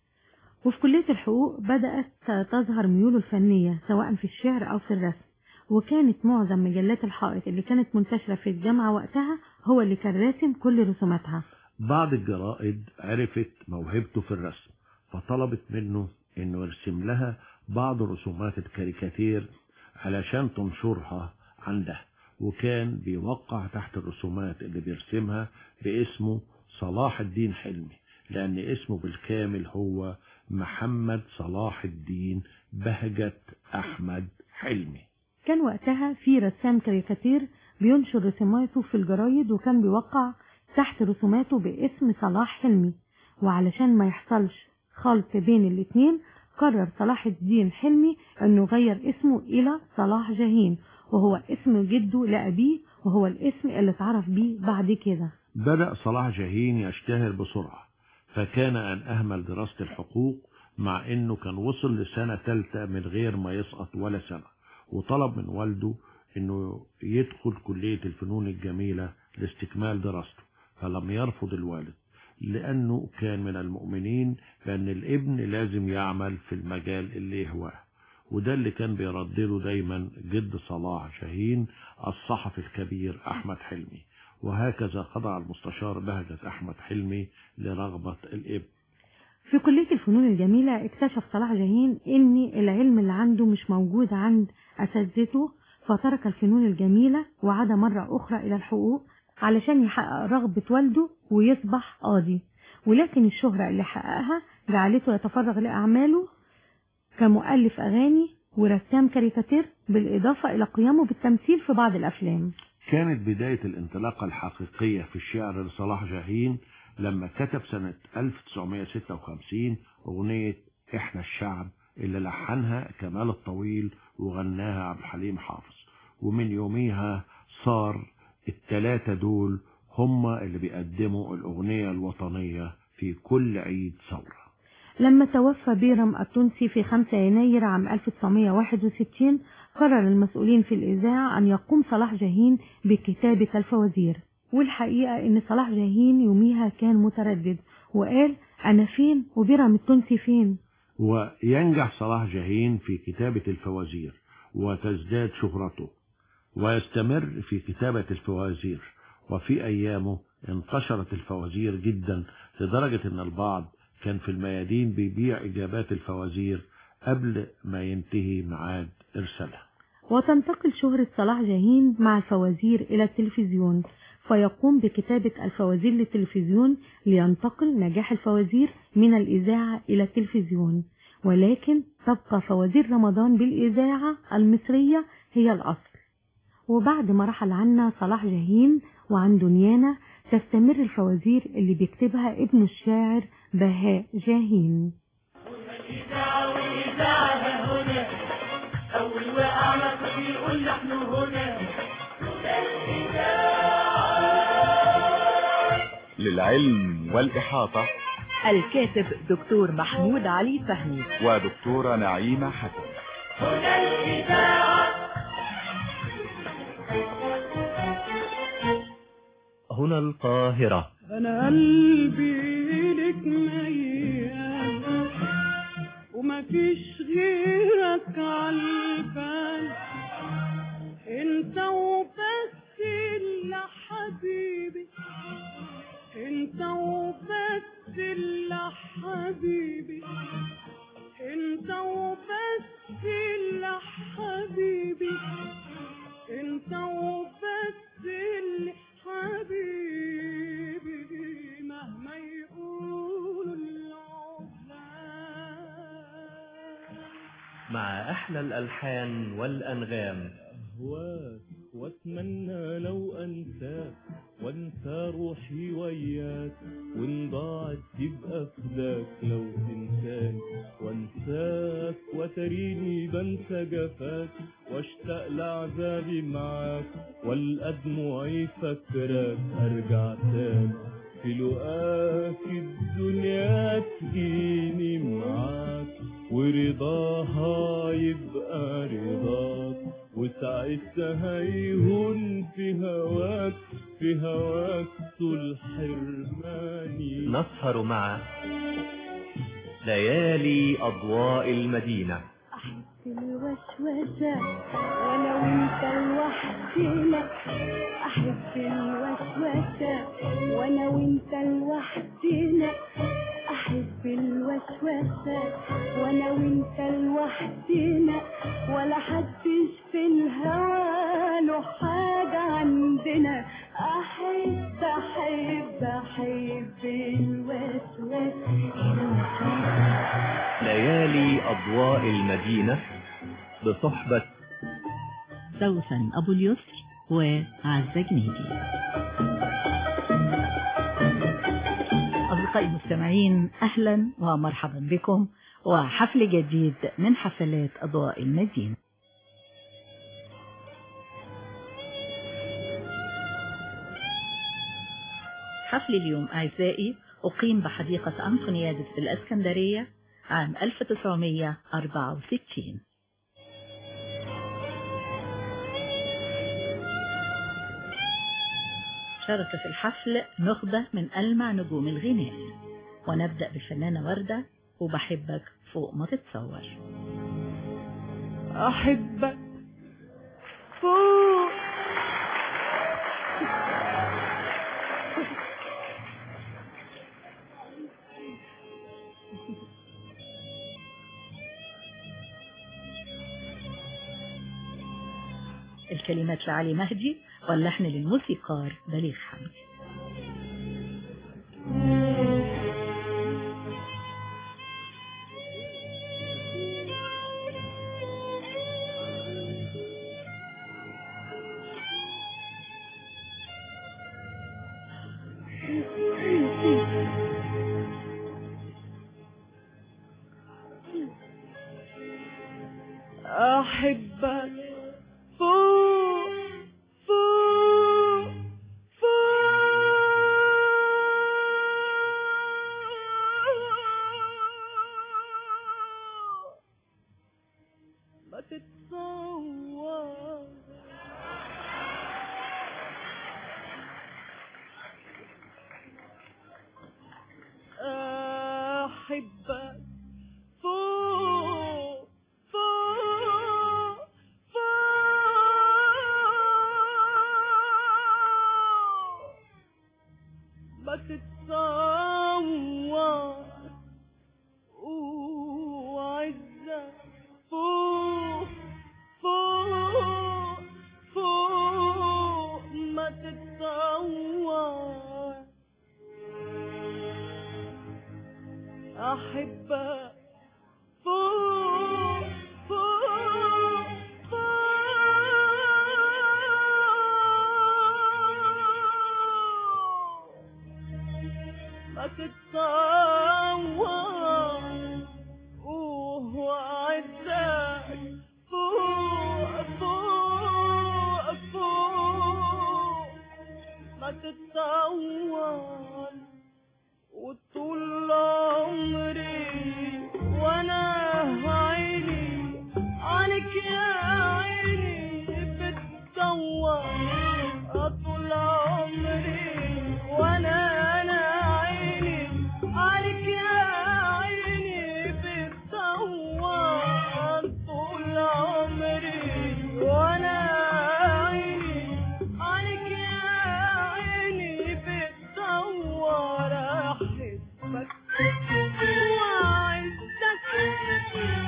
وفي كلية الحقوق بدأت تظهر ميوله الفنية سواء في الشعر أو في الرسم وكانت معظم مجلات الحائط اللي كانت منتشرة في الجامعة وقتها هو اللي كان راسم كل رسوماتها بعض الجرائد عرفت موهبته في الرسم فطلبت منه انه يرسم لها بعض رسومات الكاريكاتير علشان تنشرها عندها وكان بيوقع تحت الرسومات اللي بيرسمها باسمه صلاح الدين حلمي لأن اسمه بالكامل هو محمد صلاح الدين بهجة أحمد حلمي كان وقتها في رسام كاريكاتير بينشر رسوماته في الجرايد وكان بيوقع تحت رسوماته باسم صلاح حلمي وعلشان ما يحصلش خلط بين الاتنين قرر صلاح الدين حلمي انه يغير اسمه الى صلاح جاهين وهو اسم جده لأبيه وهو الاسم اللي اتعرف بيه بعد كده بدأ صلاح جاهين يشتهر بسرعة فكان أن أهمل دراسة الحقوق مع أنه كان وصل لسنة ثالثة من غير ما يسقط ولا سنة وطلب من والده أنه يدخل كلية الفنون الجميلة لاستكمال دراسته فلم يرفض الوالد لأنه كان من المؤمنين بأن الابن لازم يعمل في المجال اللي يهواه وده اللي كان بيردده دايما جد صلاح شاهين الصحفي الكبير أحمد حلمي وهكذا خضع المستشار بهجة أحمد حلمي لرغبة الابن في كلية الفنون الجميلة اكتشف صلاح جاهين ان العلم اللي عنده مش موجود عند اساتذته فترك الفنون الجميلة وعاد مرة اخرى الى الحقوق علشان يحقق رغبة والده ويصبح قاضي ولكن الشهرة اللي حققها جعلته يتفرغ لأعماله كمؤلف أغاني ورسام كاريكاتير بالإضافة إلى قيامه بالتمثيل في بعض الأفلام كانت بداية الانطلاقة الحقيقية في الشعر لصلاح جاهين لما كتب سنة 1956 أغنية إحنا الشعب اللي لحنها كمال الطويل وغناها عبد الحليم حافظ ومن يوميها صار التلاتة دول هم اللي بيقدموا الأغنية الوطنية في كل عيد ثورة لما توفى بيرم التونسي في 5 يناير عام 1961 قرر المسؤولين في الإذاعة أن يقوم صلاح جاهين بكتابة الفوازير والحقيقة أن صلاح جاهين يوميها كان متردد وقال أنا فين وبيرم التونسي فين وينجح صلاح جاهين في كتابة الفوازير وتزداد شهرته ويستمر في كتابة الفوازير وفي أيامه انتشرت الفوازير جدا لدرجة أن البعض كان في الميادين بيبيع إجابات الفوازير قبل ما ينتهي ميعاد إرسالها وتنتقل شهرة صلاح جاهين مع الفوازير إلى التلفزيون فيقوم بكتابة الفوازير للتلفزيون لينتقل نجاح الفوازير من الإذاعة إلى التلفزيون ولكن تبقى فوازير رمضان بالإذاعة المصرية هي الأصل وبعد ما رحل عنا صلاح جاهين وعن دنيانا تستمر الفوازير اللي بيكتبها ابن الشاعر بهاء جاهين إذاعة وإذاعة هنا أول واقع نصر يقول نحن هنا للعلم والإحاطة الكاتب دكتور محمود علي فهمي ودكتورة نعيمة حسن هنا الإذاعة هنا القاهرة انا قلبي لك ميال ومفيش غيرك عالبال انت وبس اللي حبيبي انت وبس اللي حبيبي انت وبس اللي حبيبي انت وبس اللي حبيبي مهما يقولوا مع أحلى الألحان والأنغام أهواك وأتمنى لو أنساك وانسى روحي وياك وان ضاعت تبقى فداك لو تنساني وانساك وتريني بنسى جفاك واشتاق لعذابي معاك والقى دموعي فاكراك ارجع تاني في لقاك الدنيا تجيني معاك ورضاها يبقى رضاك وساعتها يهون في هواك في هواك طول حرماني نسهر مع ليالي أضواء المدينة في الوسوسة وانا وانت لوحدنا احب الوسوسة وانا وانت لوحدنا احب الوسوسة وانا وانت لوحدنا ولا حدش في الهوى له حاجة عندنا احب احب احب الوسوسة ليالي أضواء المدينة بصحبة سوسن أبو اليسر وعزة جنيدي أصدقائي المستمعين أهلا ومرحبا بكم وحفل جديد من حفلات أضواء المدينة حفل اليوم أعزائي أقيم بحديقة أنطونيادس في الأسكندرية عام 1964 شارك في الحفل نخبة من ألمع نجوم الغناء ونبدأ بالفنانة وردة وبحبك فوق ما تتصور أحبك فوق الكلمات لعلي مهدي واللحن للموسيقار بليغ حمدي أحبك فوق فوق فوق ما تتصور أحبك فوق فوق فوق ما تتصور وعزة فوق فوق فوق ما تتصور أحبك فوق فوق فوق ما تتصور وهو عدك فوق فوق فوق ما تتصور وطول عمري وانا عيني عليك يا عيني بتدور طول عمري وانا انا عيني عليك يا عيني بتدور طول عمري وانا عيني عليك يا عيني بتدور احبك وعزك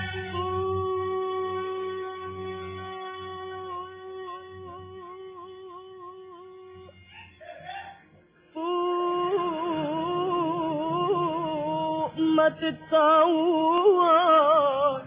فوق ما تتصور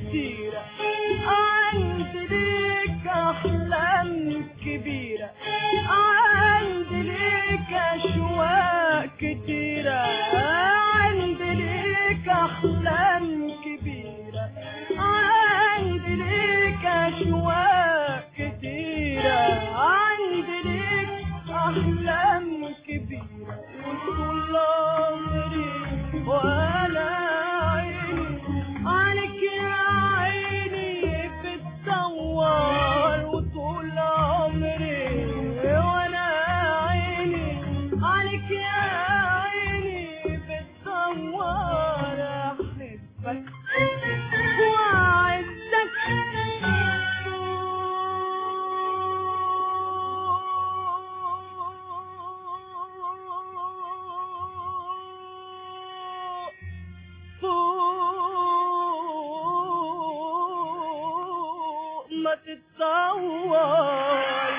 كتيرة عندي ليك أحلام كبيرة عندي ليك أشواق كتيرة عندي ليك أحلام كبيرة عندي ليك أشواق كتيرة عندي ليك أحلام كبيرة وطول عمري وأنا عيني عليك يا عيني بتدور وطول عمري وأنا عيني عليك يا عيني بتدور أحبك وأعزك فوق ما تتصور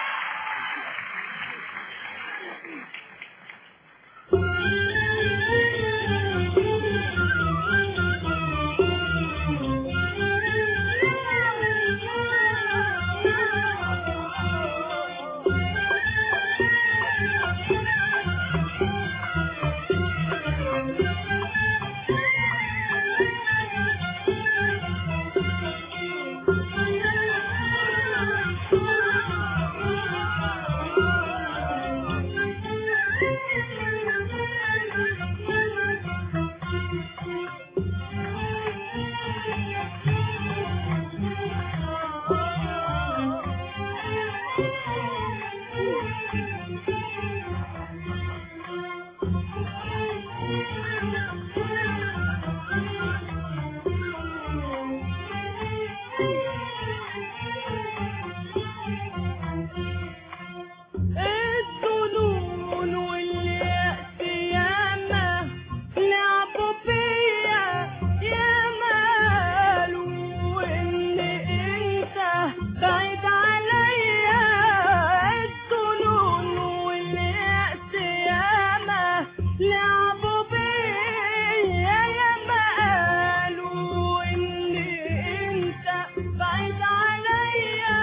الظنون واليأس ياما لعبوا بيا ياما قالوا إن أنت بعيد عليا الظنون واليأس ياما لعبوا بيا ياما قالوا إن أنت بعيد عليا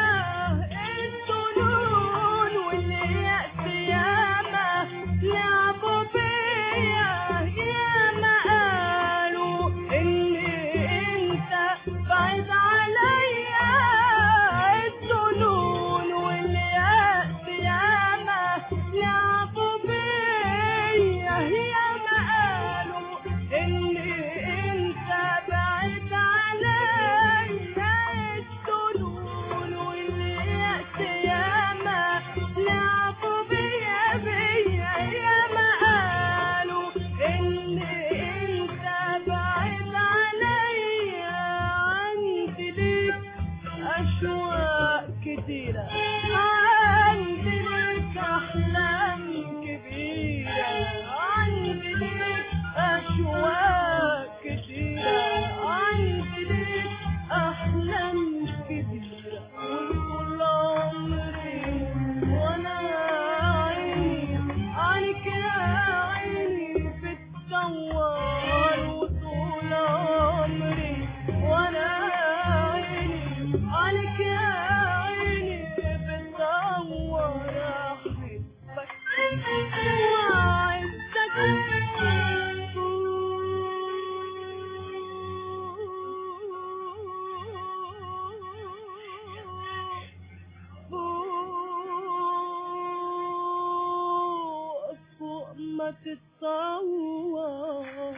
الظنون واليأس ياما لعبوا بيا ياما قالوا إن أنت بعيد عليا الظنون واليأس ياما لعبوا بيا ياما قالوا إن أنت بعيد عليا الظنون واليأس ياما لعبوا بيا بيا ياما قالوا إن أنت بعيد عليا عندي ليك أشواق كتيرة عندي ليك أحلام كبيرة عندي ليك أشواق كتيرة عندي ليك أحلام كبيرة وطول عمري وأنا عيني عليك يا عيني بتدور وطول عمري وأنا عيني عليك يا عيني بتدور أحبك فوق فوق ما تتصور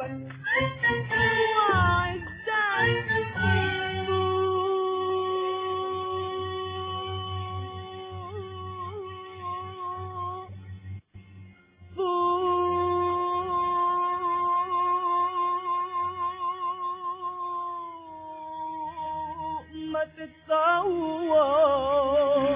بحبك وأعزك فوق ما تتصور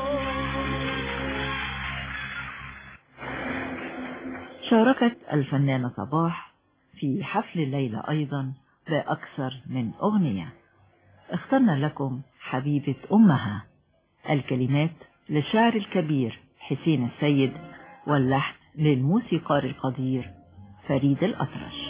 شاركت الفنانة صباح في حفل الليلة أيضا بأكثر من أغنية اخترنا لكم حبيبة أمها الكلمات للشاعر الكبير حسين السيد واللحن للموسيقار القدير فريد الأطرش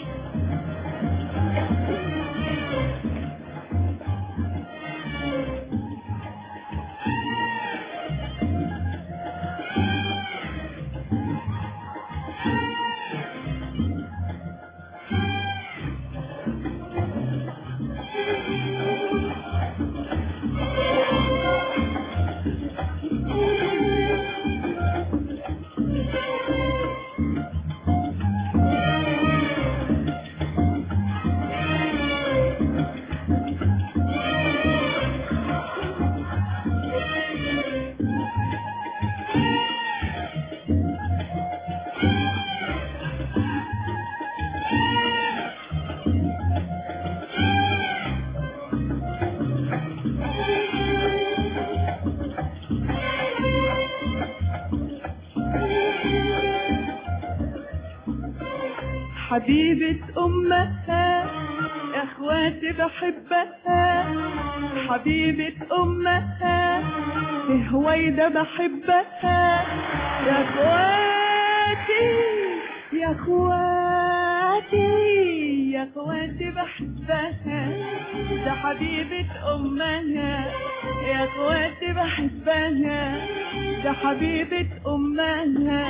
حبيبة أمها إخواتي بحبها حبيبة أمها هويدا بحبها يا إخواتي يا إخواتي يا إخواتي بحبها ده حبيبة أمها يا إخواتي بحبها ده حبيبة أمها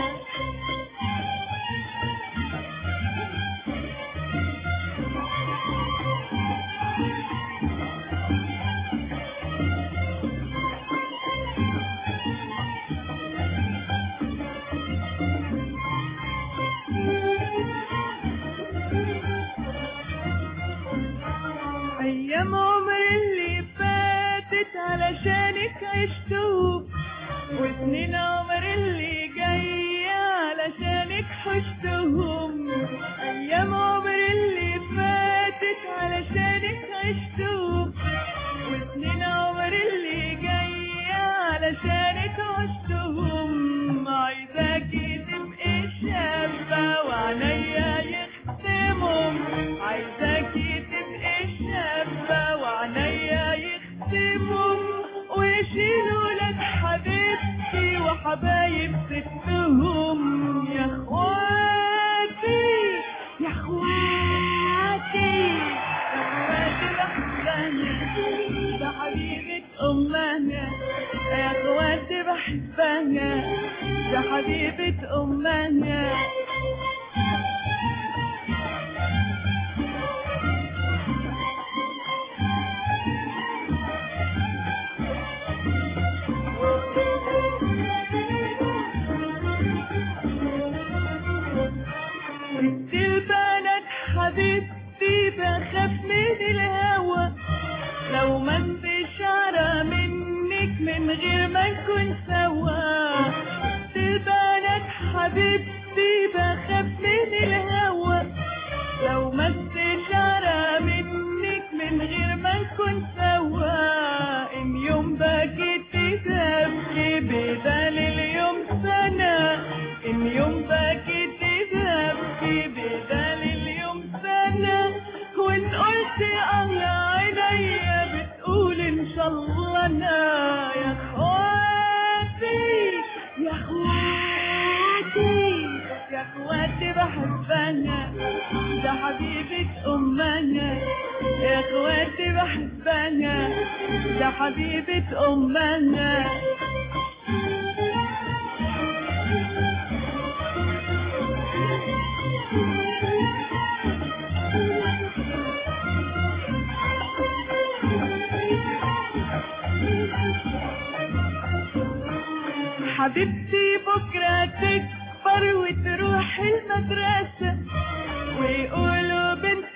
أيام عمري اللي فاتت علشانك عشتهم وسنين عمري اللي جاية علشانك حشتهم أيام عمري اللي فاتت علشانك عشتهم وسنين عمري اللي جاية علشانك عشتهم عايزاكي تبقي شابة وعنيا يختمهم عايزاكي تبقي شابة وعنيا يختمهم ويشيلوا لك حبيبتي وحبايب ستهم يا اخواتي يا اخواتي يا اخواتي بحبها ده حبيبة امها يا اخواتي بحبها ده حبيبة امها ست البنات حبيبتي بخاف من الهوى لو مد شعرة منك من غير ما نكون سوا ست البنات حبيبتي بخاف من الهوى لو مد شعرة منك من غير ما نكون سوا ان يوم بكيتي تبكي بدل اليوم سنة ان يوم بكيتي تبكي بدل اليوم سنة وان قلت الله عينيا بتقول ان شاء الله انا يا اخواتي يا اخواتي يا اخواتي بحبها ده حبيبة امها يا اخواتي بحبها ده حبيبة امها حبيبتي بكرة تكبر وتروح المدرسة ويقولوا بنت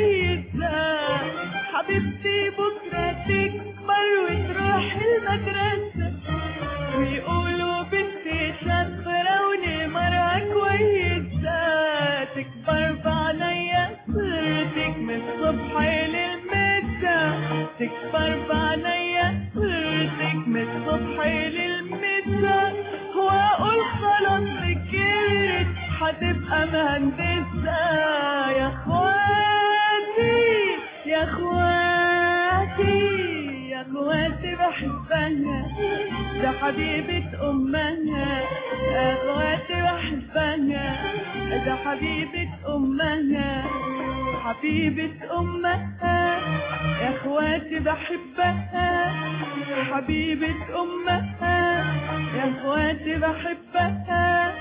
كويسة حبيبتي بكرة تكبر وتروح المدرسة ويقولوا بنتي شاطرة ونمرها كويسة تكبر بعينيا صورتك من الصبح للمسا تكبر بعينيا صورتك من الصبح للمسا واقول خلاص كبرت هتبقى مهندسة يا اخواتي يا اخواتي يا اخواتي بحبها ده حبيبة امها يا اخواتي بحبها ده حبيبة امها حبيبة امها يا اخواتي بحبها حبيبة امها يا اخواتي بحبها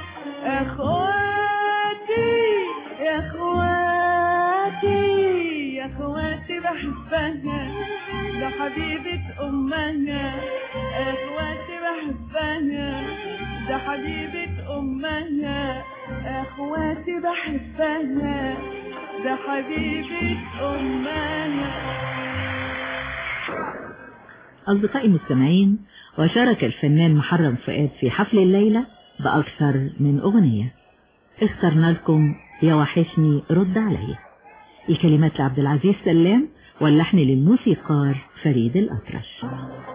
اخواتي يا اخواتي يا اخواتي بحبها ده حبيبة امها اخواتي بحبها ده حبيبة امها اخواتي بحبها ده حبيبة امها أصدقائي المستمعين وشارك الفنان محرم فؤاد في حفل الليلة بأكثر من أغنية اخترنا لكم يا وحشني رد عليا الكلمات لعبد العزيز سلام واللحن للموسيقار فريد الأطرش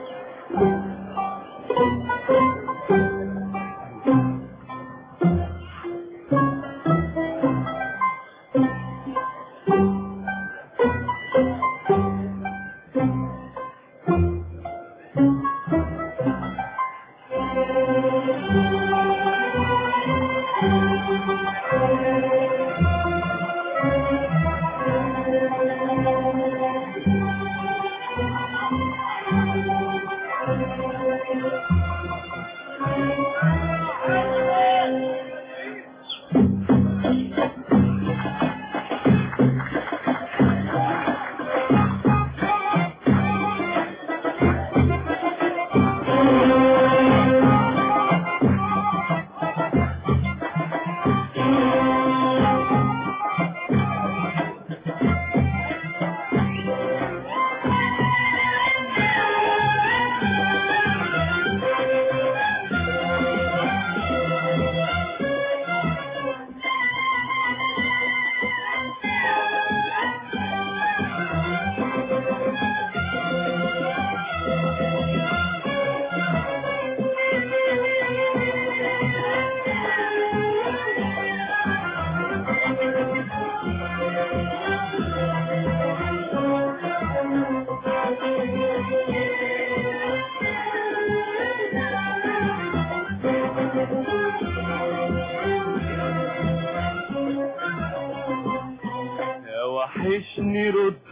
يا وحشني رد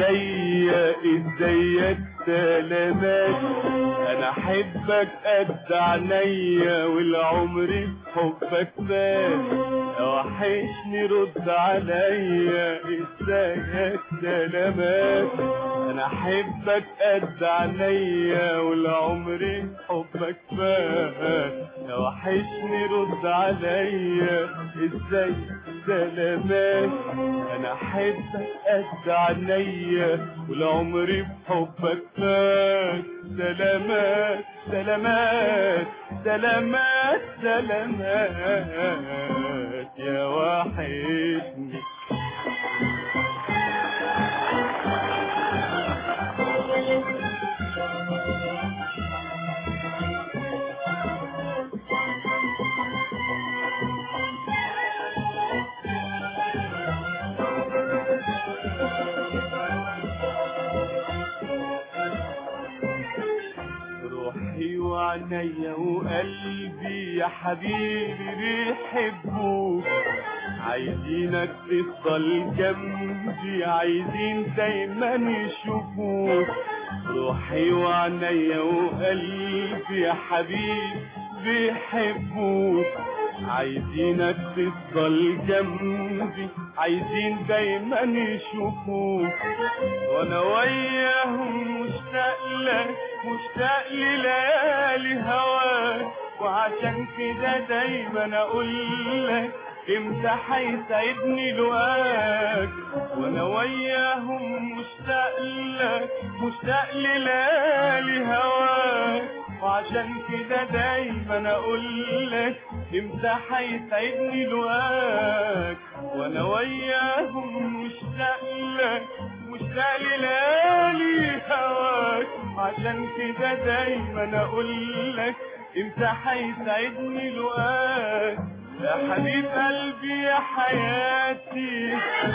عليا ازيك سلامات انا احبك قد عينيا والعمر في حبك فات يا وحشني رد عليا ازيك سلامات انا احبك قد عينيا والعمر في حبك فات يا وحشني رد عليا ازاي سلامات انا احبك قد عينيا والعمر في حبك فات سلامات سلامات سلامات سلامات يا وحشني روحي وعينيا وقلبي يا حبيبي بيحبوك عايزينك تفضل جنبي عايزين دايما يشوفوك روحي وعينيا وقلبي يا حبيبي بيحبوك عايزينك تفضل جنبي عايزين دايما يشوفوك وانا وياهم مشتاق لك مشتاق لليالي هواك وعشان كده دايما اقول لك امتى هيسعدني لقاك وانا وياهم مشتاق لك مشتاق لليالي هواك وعشان كده دايما اقول لك امتى هيسعدني لقاك وانا وياهم مشتاق لك مشتاق لليالي هواك عشان كده دايما اقول لك امتى هيسعدني لقاك يا حبيب قلبي يا حياتي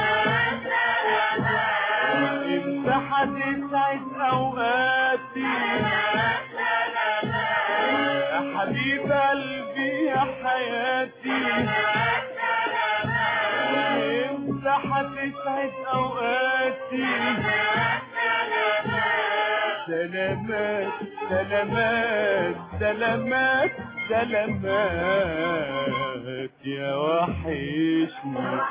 امتى هتسعد اوقاتي يا حبيب قلبي يا حياتي امتى هتسعد اوقاتي سلامات سلامات سلامات سلامات يا وحشني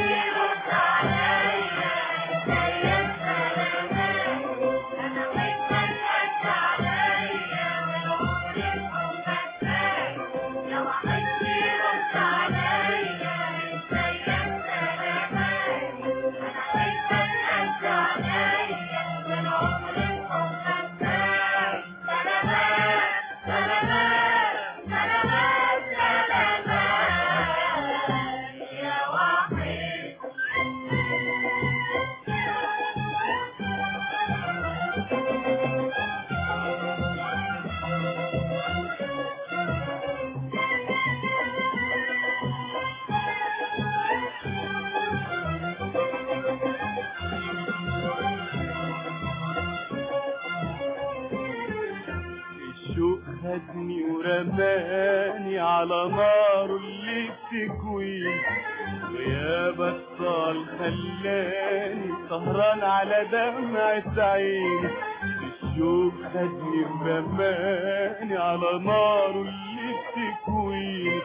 الشوق خدني ورماني على نار اللي بتكوي غيابك طال خلاني سهران على دمعة عيني الشوق خدني ورماني على نار اللي بتكوي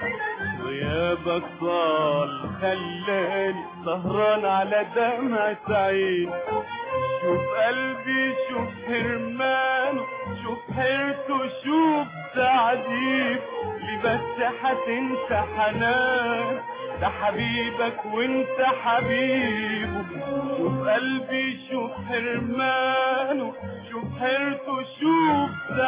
غيابك طال خلاني سهران على دمعة عيني شوف قلبي شوف حرمانه شوف حيرته شوف تعذيب ليه بس هتنسى حنان ده حبيبك وانت حبيبه شوف قلبي شوف حرمانه شوف حيرته شوف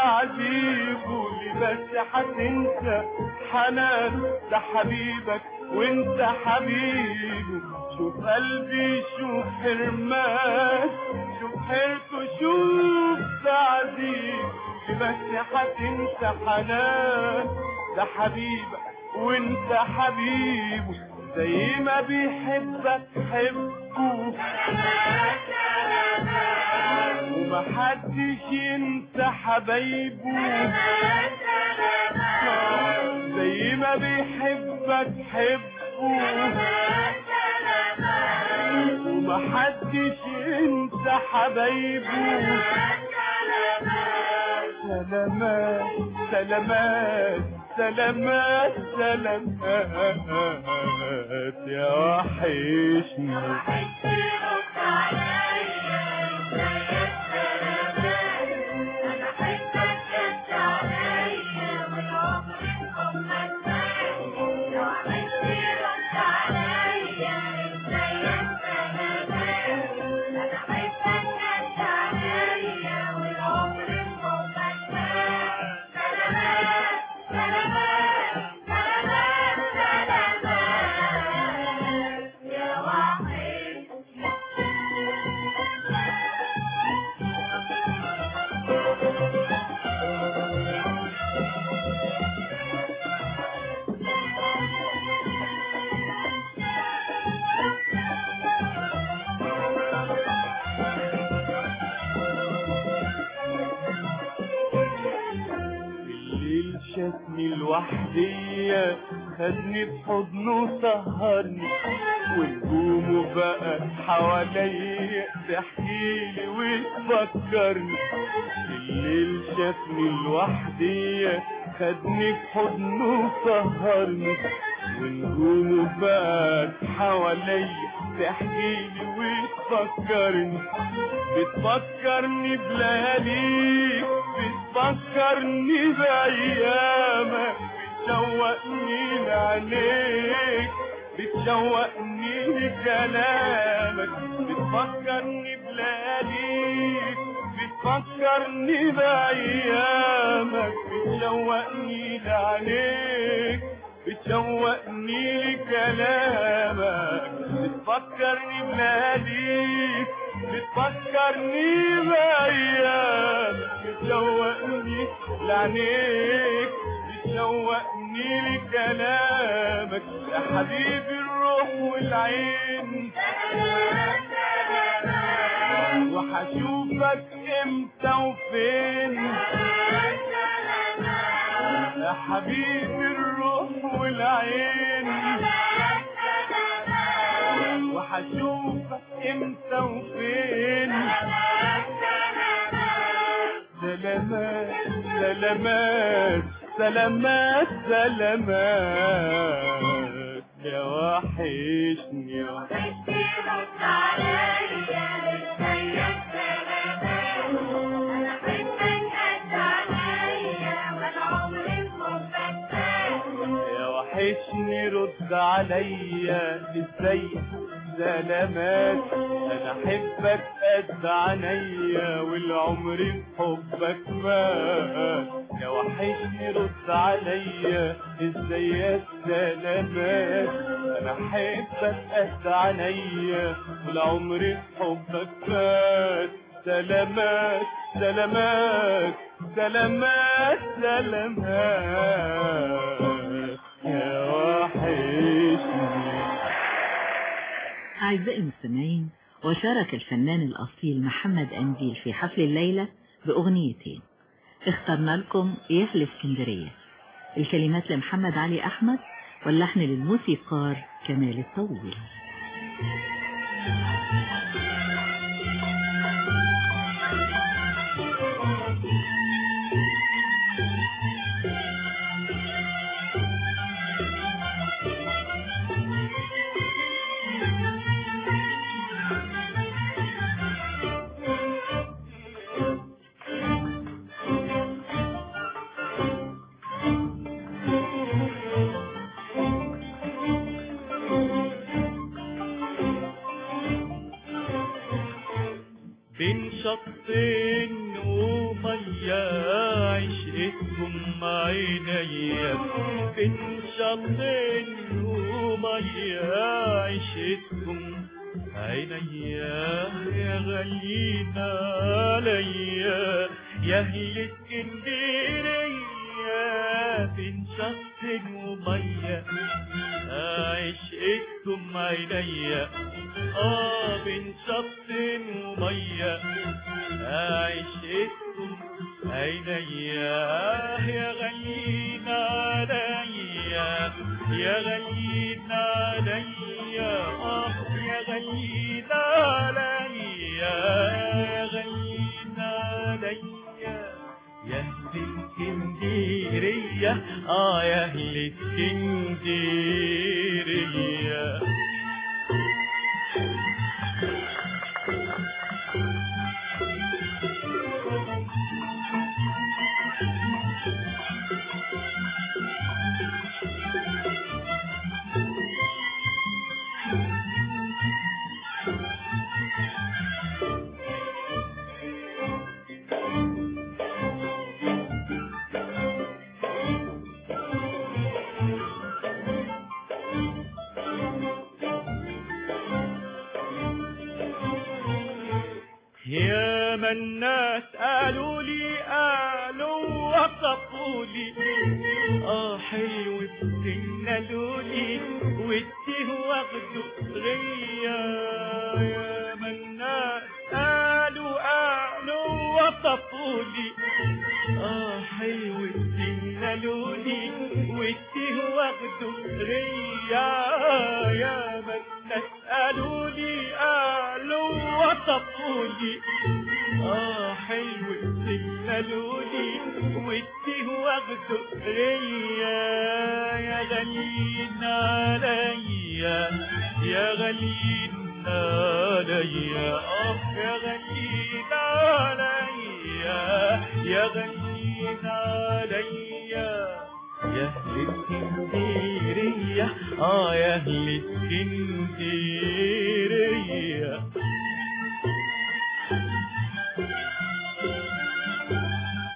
تعذيبه ليه بس هتنسى حنان ده حبيبك وانت حبيبه شوف قلبي شوف حرمان شوف حيرته شوف تعذيب بس هتنسى حنان ده حبيبك وانت حبيبه زي ما بيحبك حبه ومحدش ينسى حبايبه زي ما بيحبك حبه ومحدش ينسى حبايبه سلامات سلامات سلامات سلامات يا وحشني الليل شافني لوحدية خدني بحضنه سهرني ونجومه بقى حواليا تحكيلي وتفكرني الليل شافني لوحدية خدني بحضنه سهرني ونجومه بقى حواليا تحكيلي وتفكرني بتفكرني بلياليك بتفكرني بأيامك بتشوقني لعينيك بتشوقني لكلامك بتفكرني بلياليك بتفكرني بأيامك بتشوقني لعليك بتشوقني لكلامك بتفكرني بلياليك بتفكرني بأيامك بتشوقني لعينيك بتشوقني لكلامك يا حبيبي الروح والعين وحشوفك امتى وفين يا حبيبي الروح والعين وحشوفك امتى وفين سلامات سلامات سلامات سلامات يا وحشني وحشني رد عليا ازيك سلامات انا حبك قد عليا وانا عمري يا وحشني رد عليا ازيك سلامات انا احبك قد عينيا والعمر في حبك مات يا وحشني رد عليا ازيك سلامات انا احبك قد عينيا والعمر في حبك مات سلامات سلامات سلامات سلامات يا وحشني أعزائي المستمعين وشارك الفنان الأصيل محمد أنجيل في حفل الليلة بأغنيتين اخترنا لكم يحل اسكندرية الكلمات لمحمد علي أحمد واللحن للموسيقار كمال الطويل بين شطين ومية عشقتكم عينيا بين شطين ومية عشقتكم عينيا يا غالينا عليا يا اهل اسكندرية بين شط ومية عشقتكم عينيا اه بين شط ومية عشقتكم عينيا يا غالينا عليا يا غالينا عليا اه يا غالينا عليا يا غالينا عليا يا اهل اسكندرية اه يا اهل اسكندرية يا ما الناس قالوا لي قالوا وصفوا لي اه حلو السن قالوا لي والتيه واخده غيا يا ما الناس قالوا قالوا وصفوا لي اه حلو السن قالوا لي والتيه واخده غيا يا ما الناس قالوا لي قالوا وصفوا لي اه حلو قالوا لي والتيه واخده غيا يا غاليين عليا يا غاليين عليا اه يا غاليين عليا يا غاليين عليا يا يا اهل اسكندرية اه يا اهل اسكندرية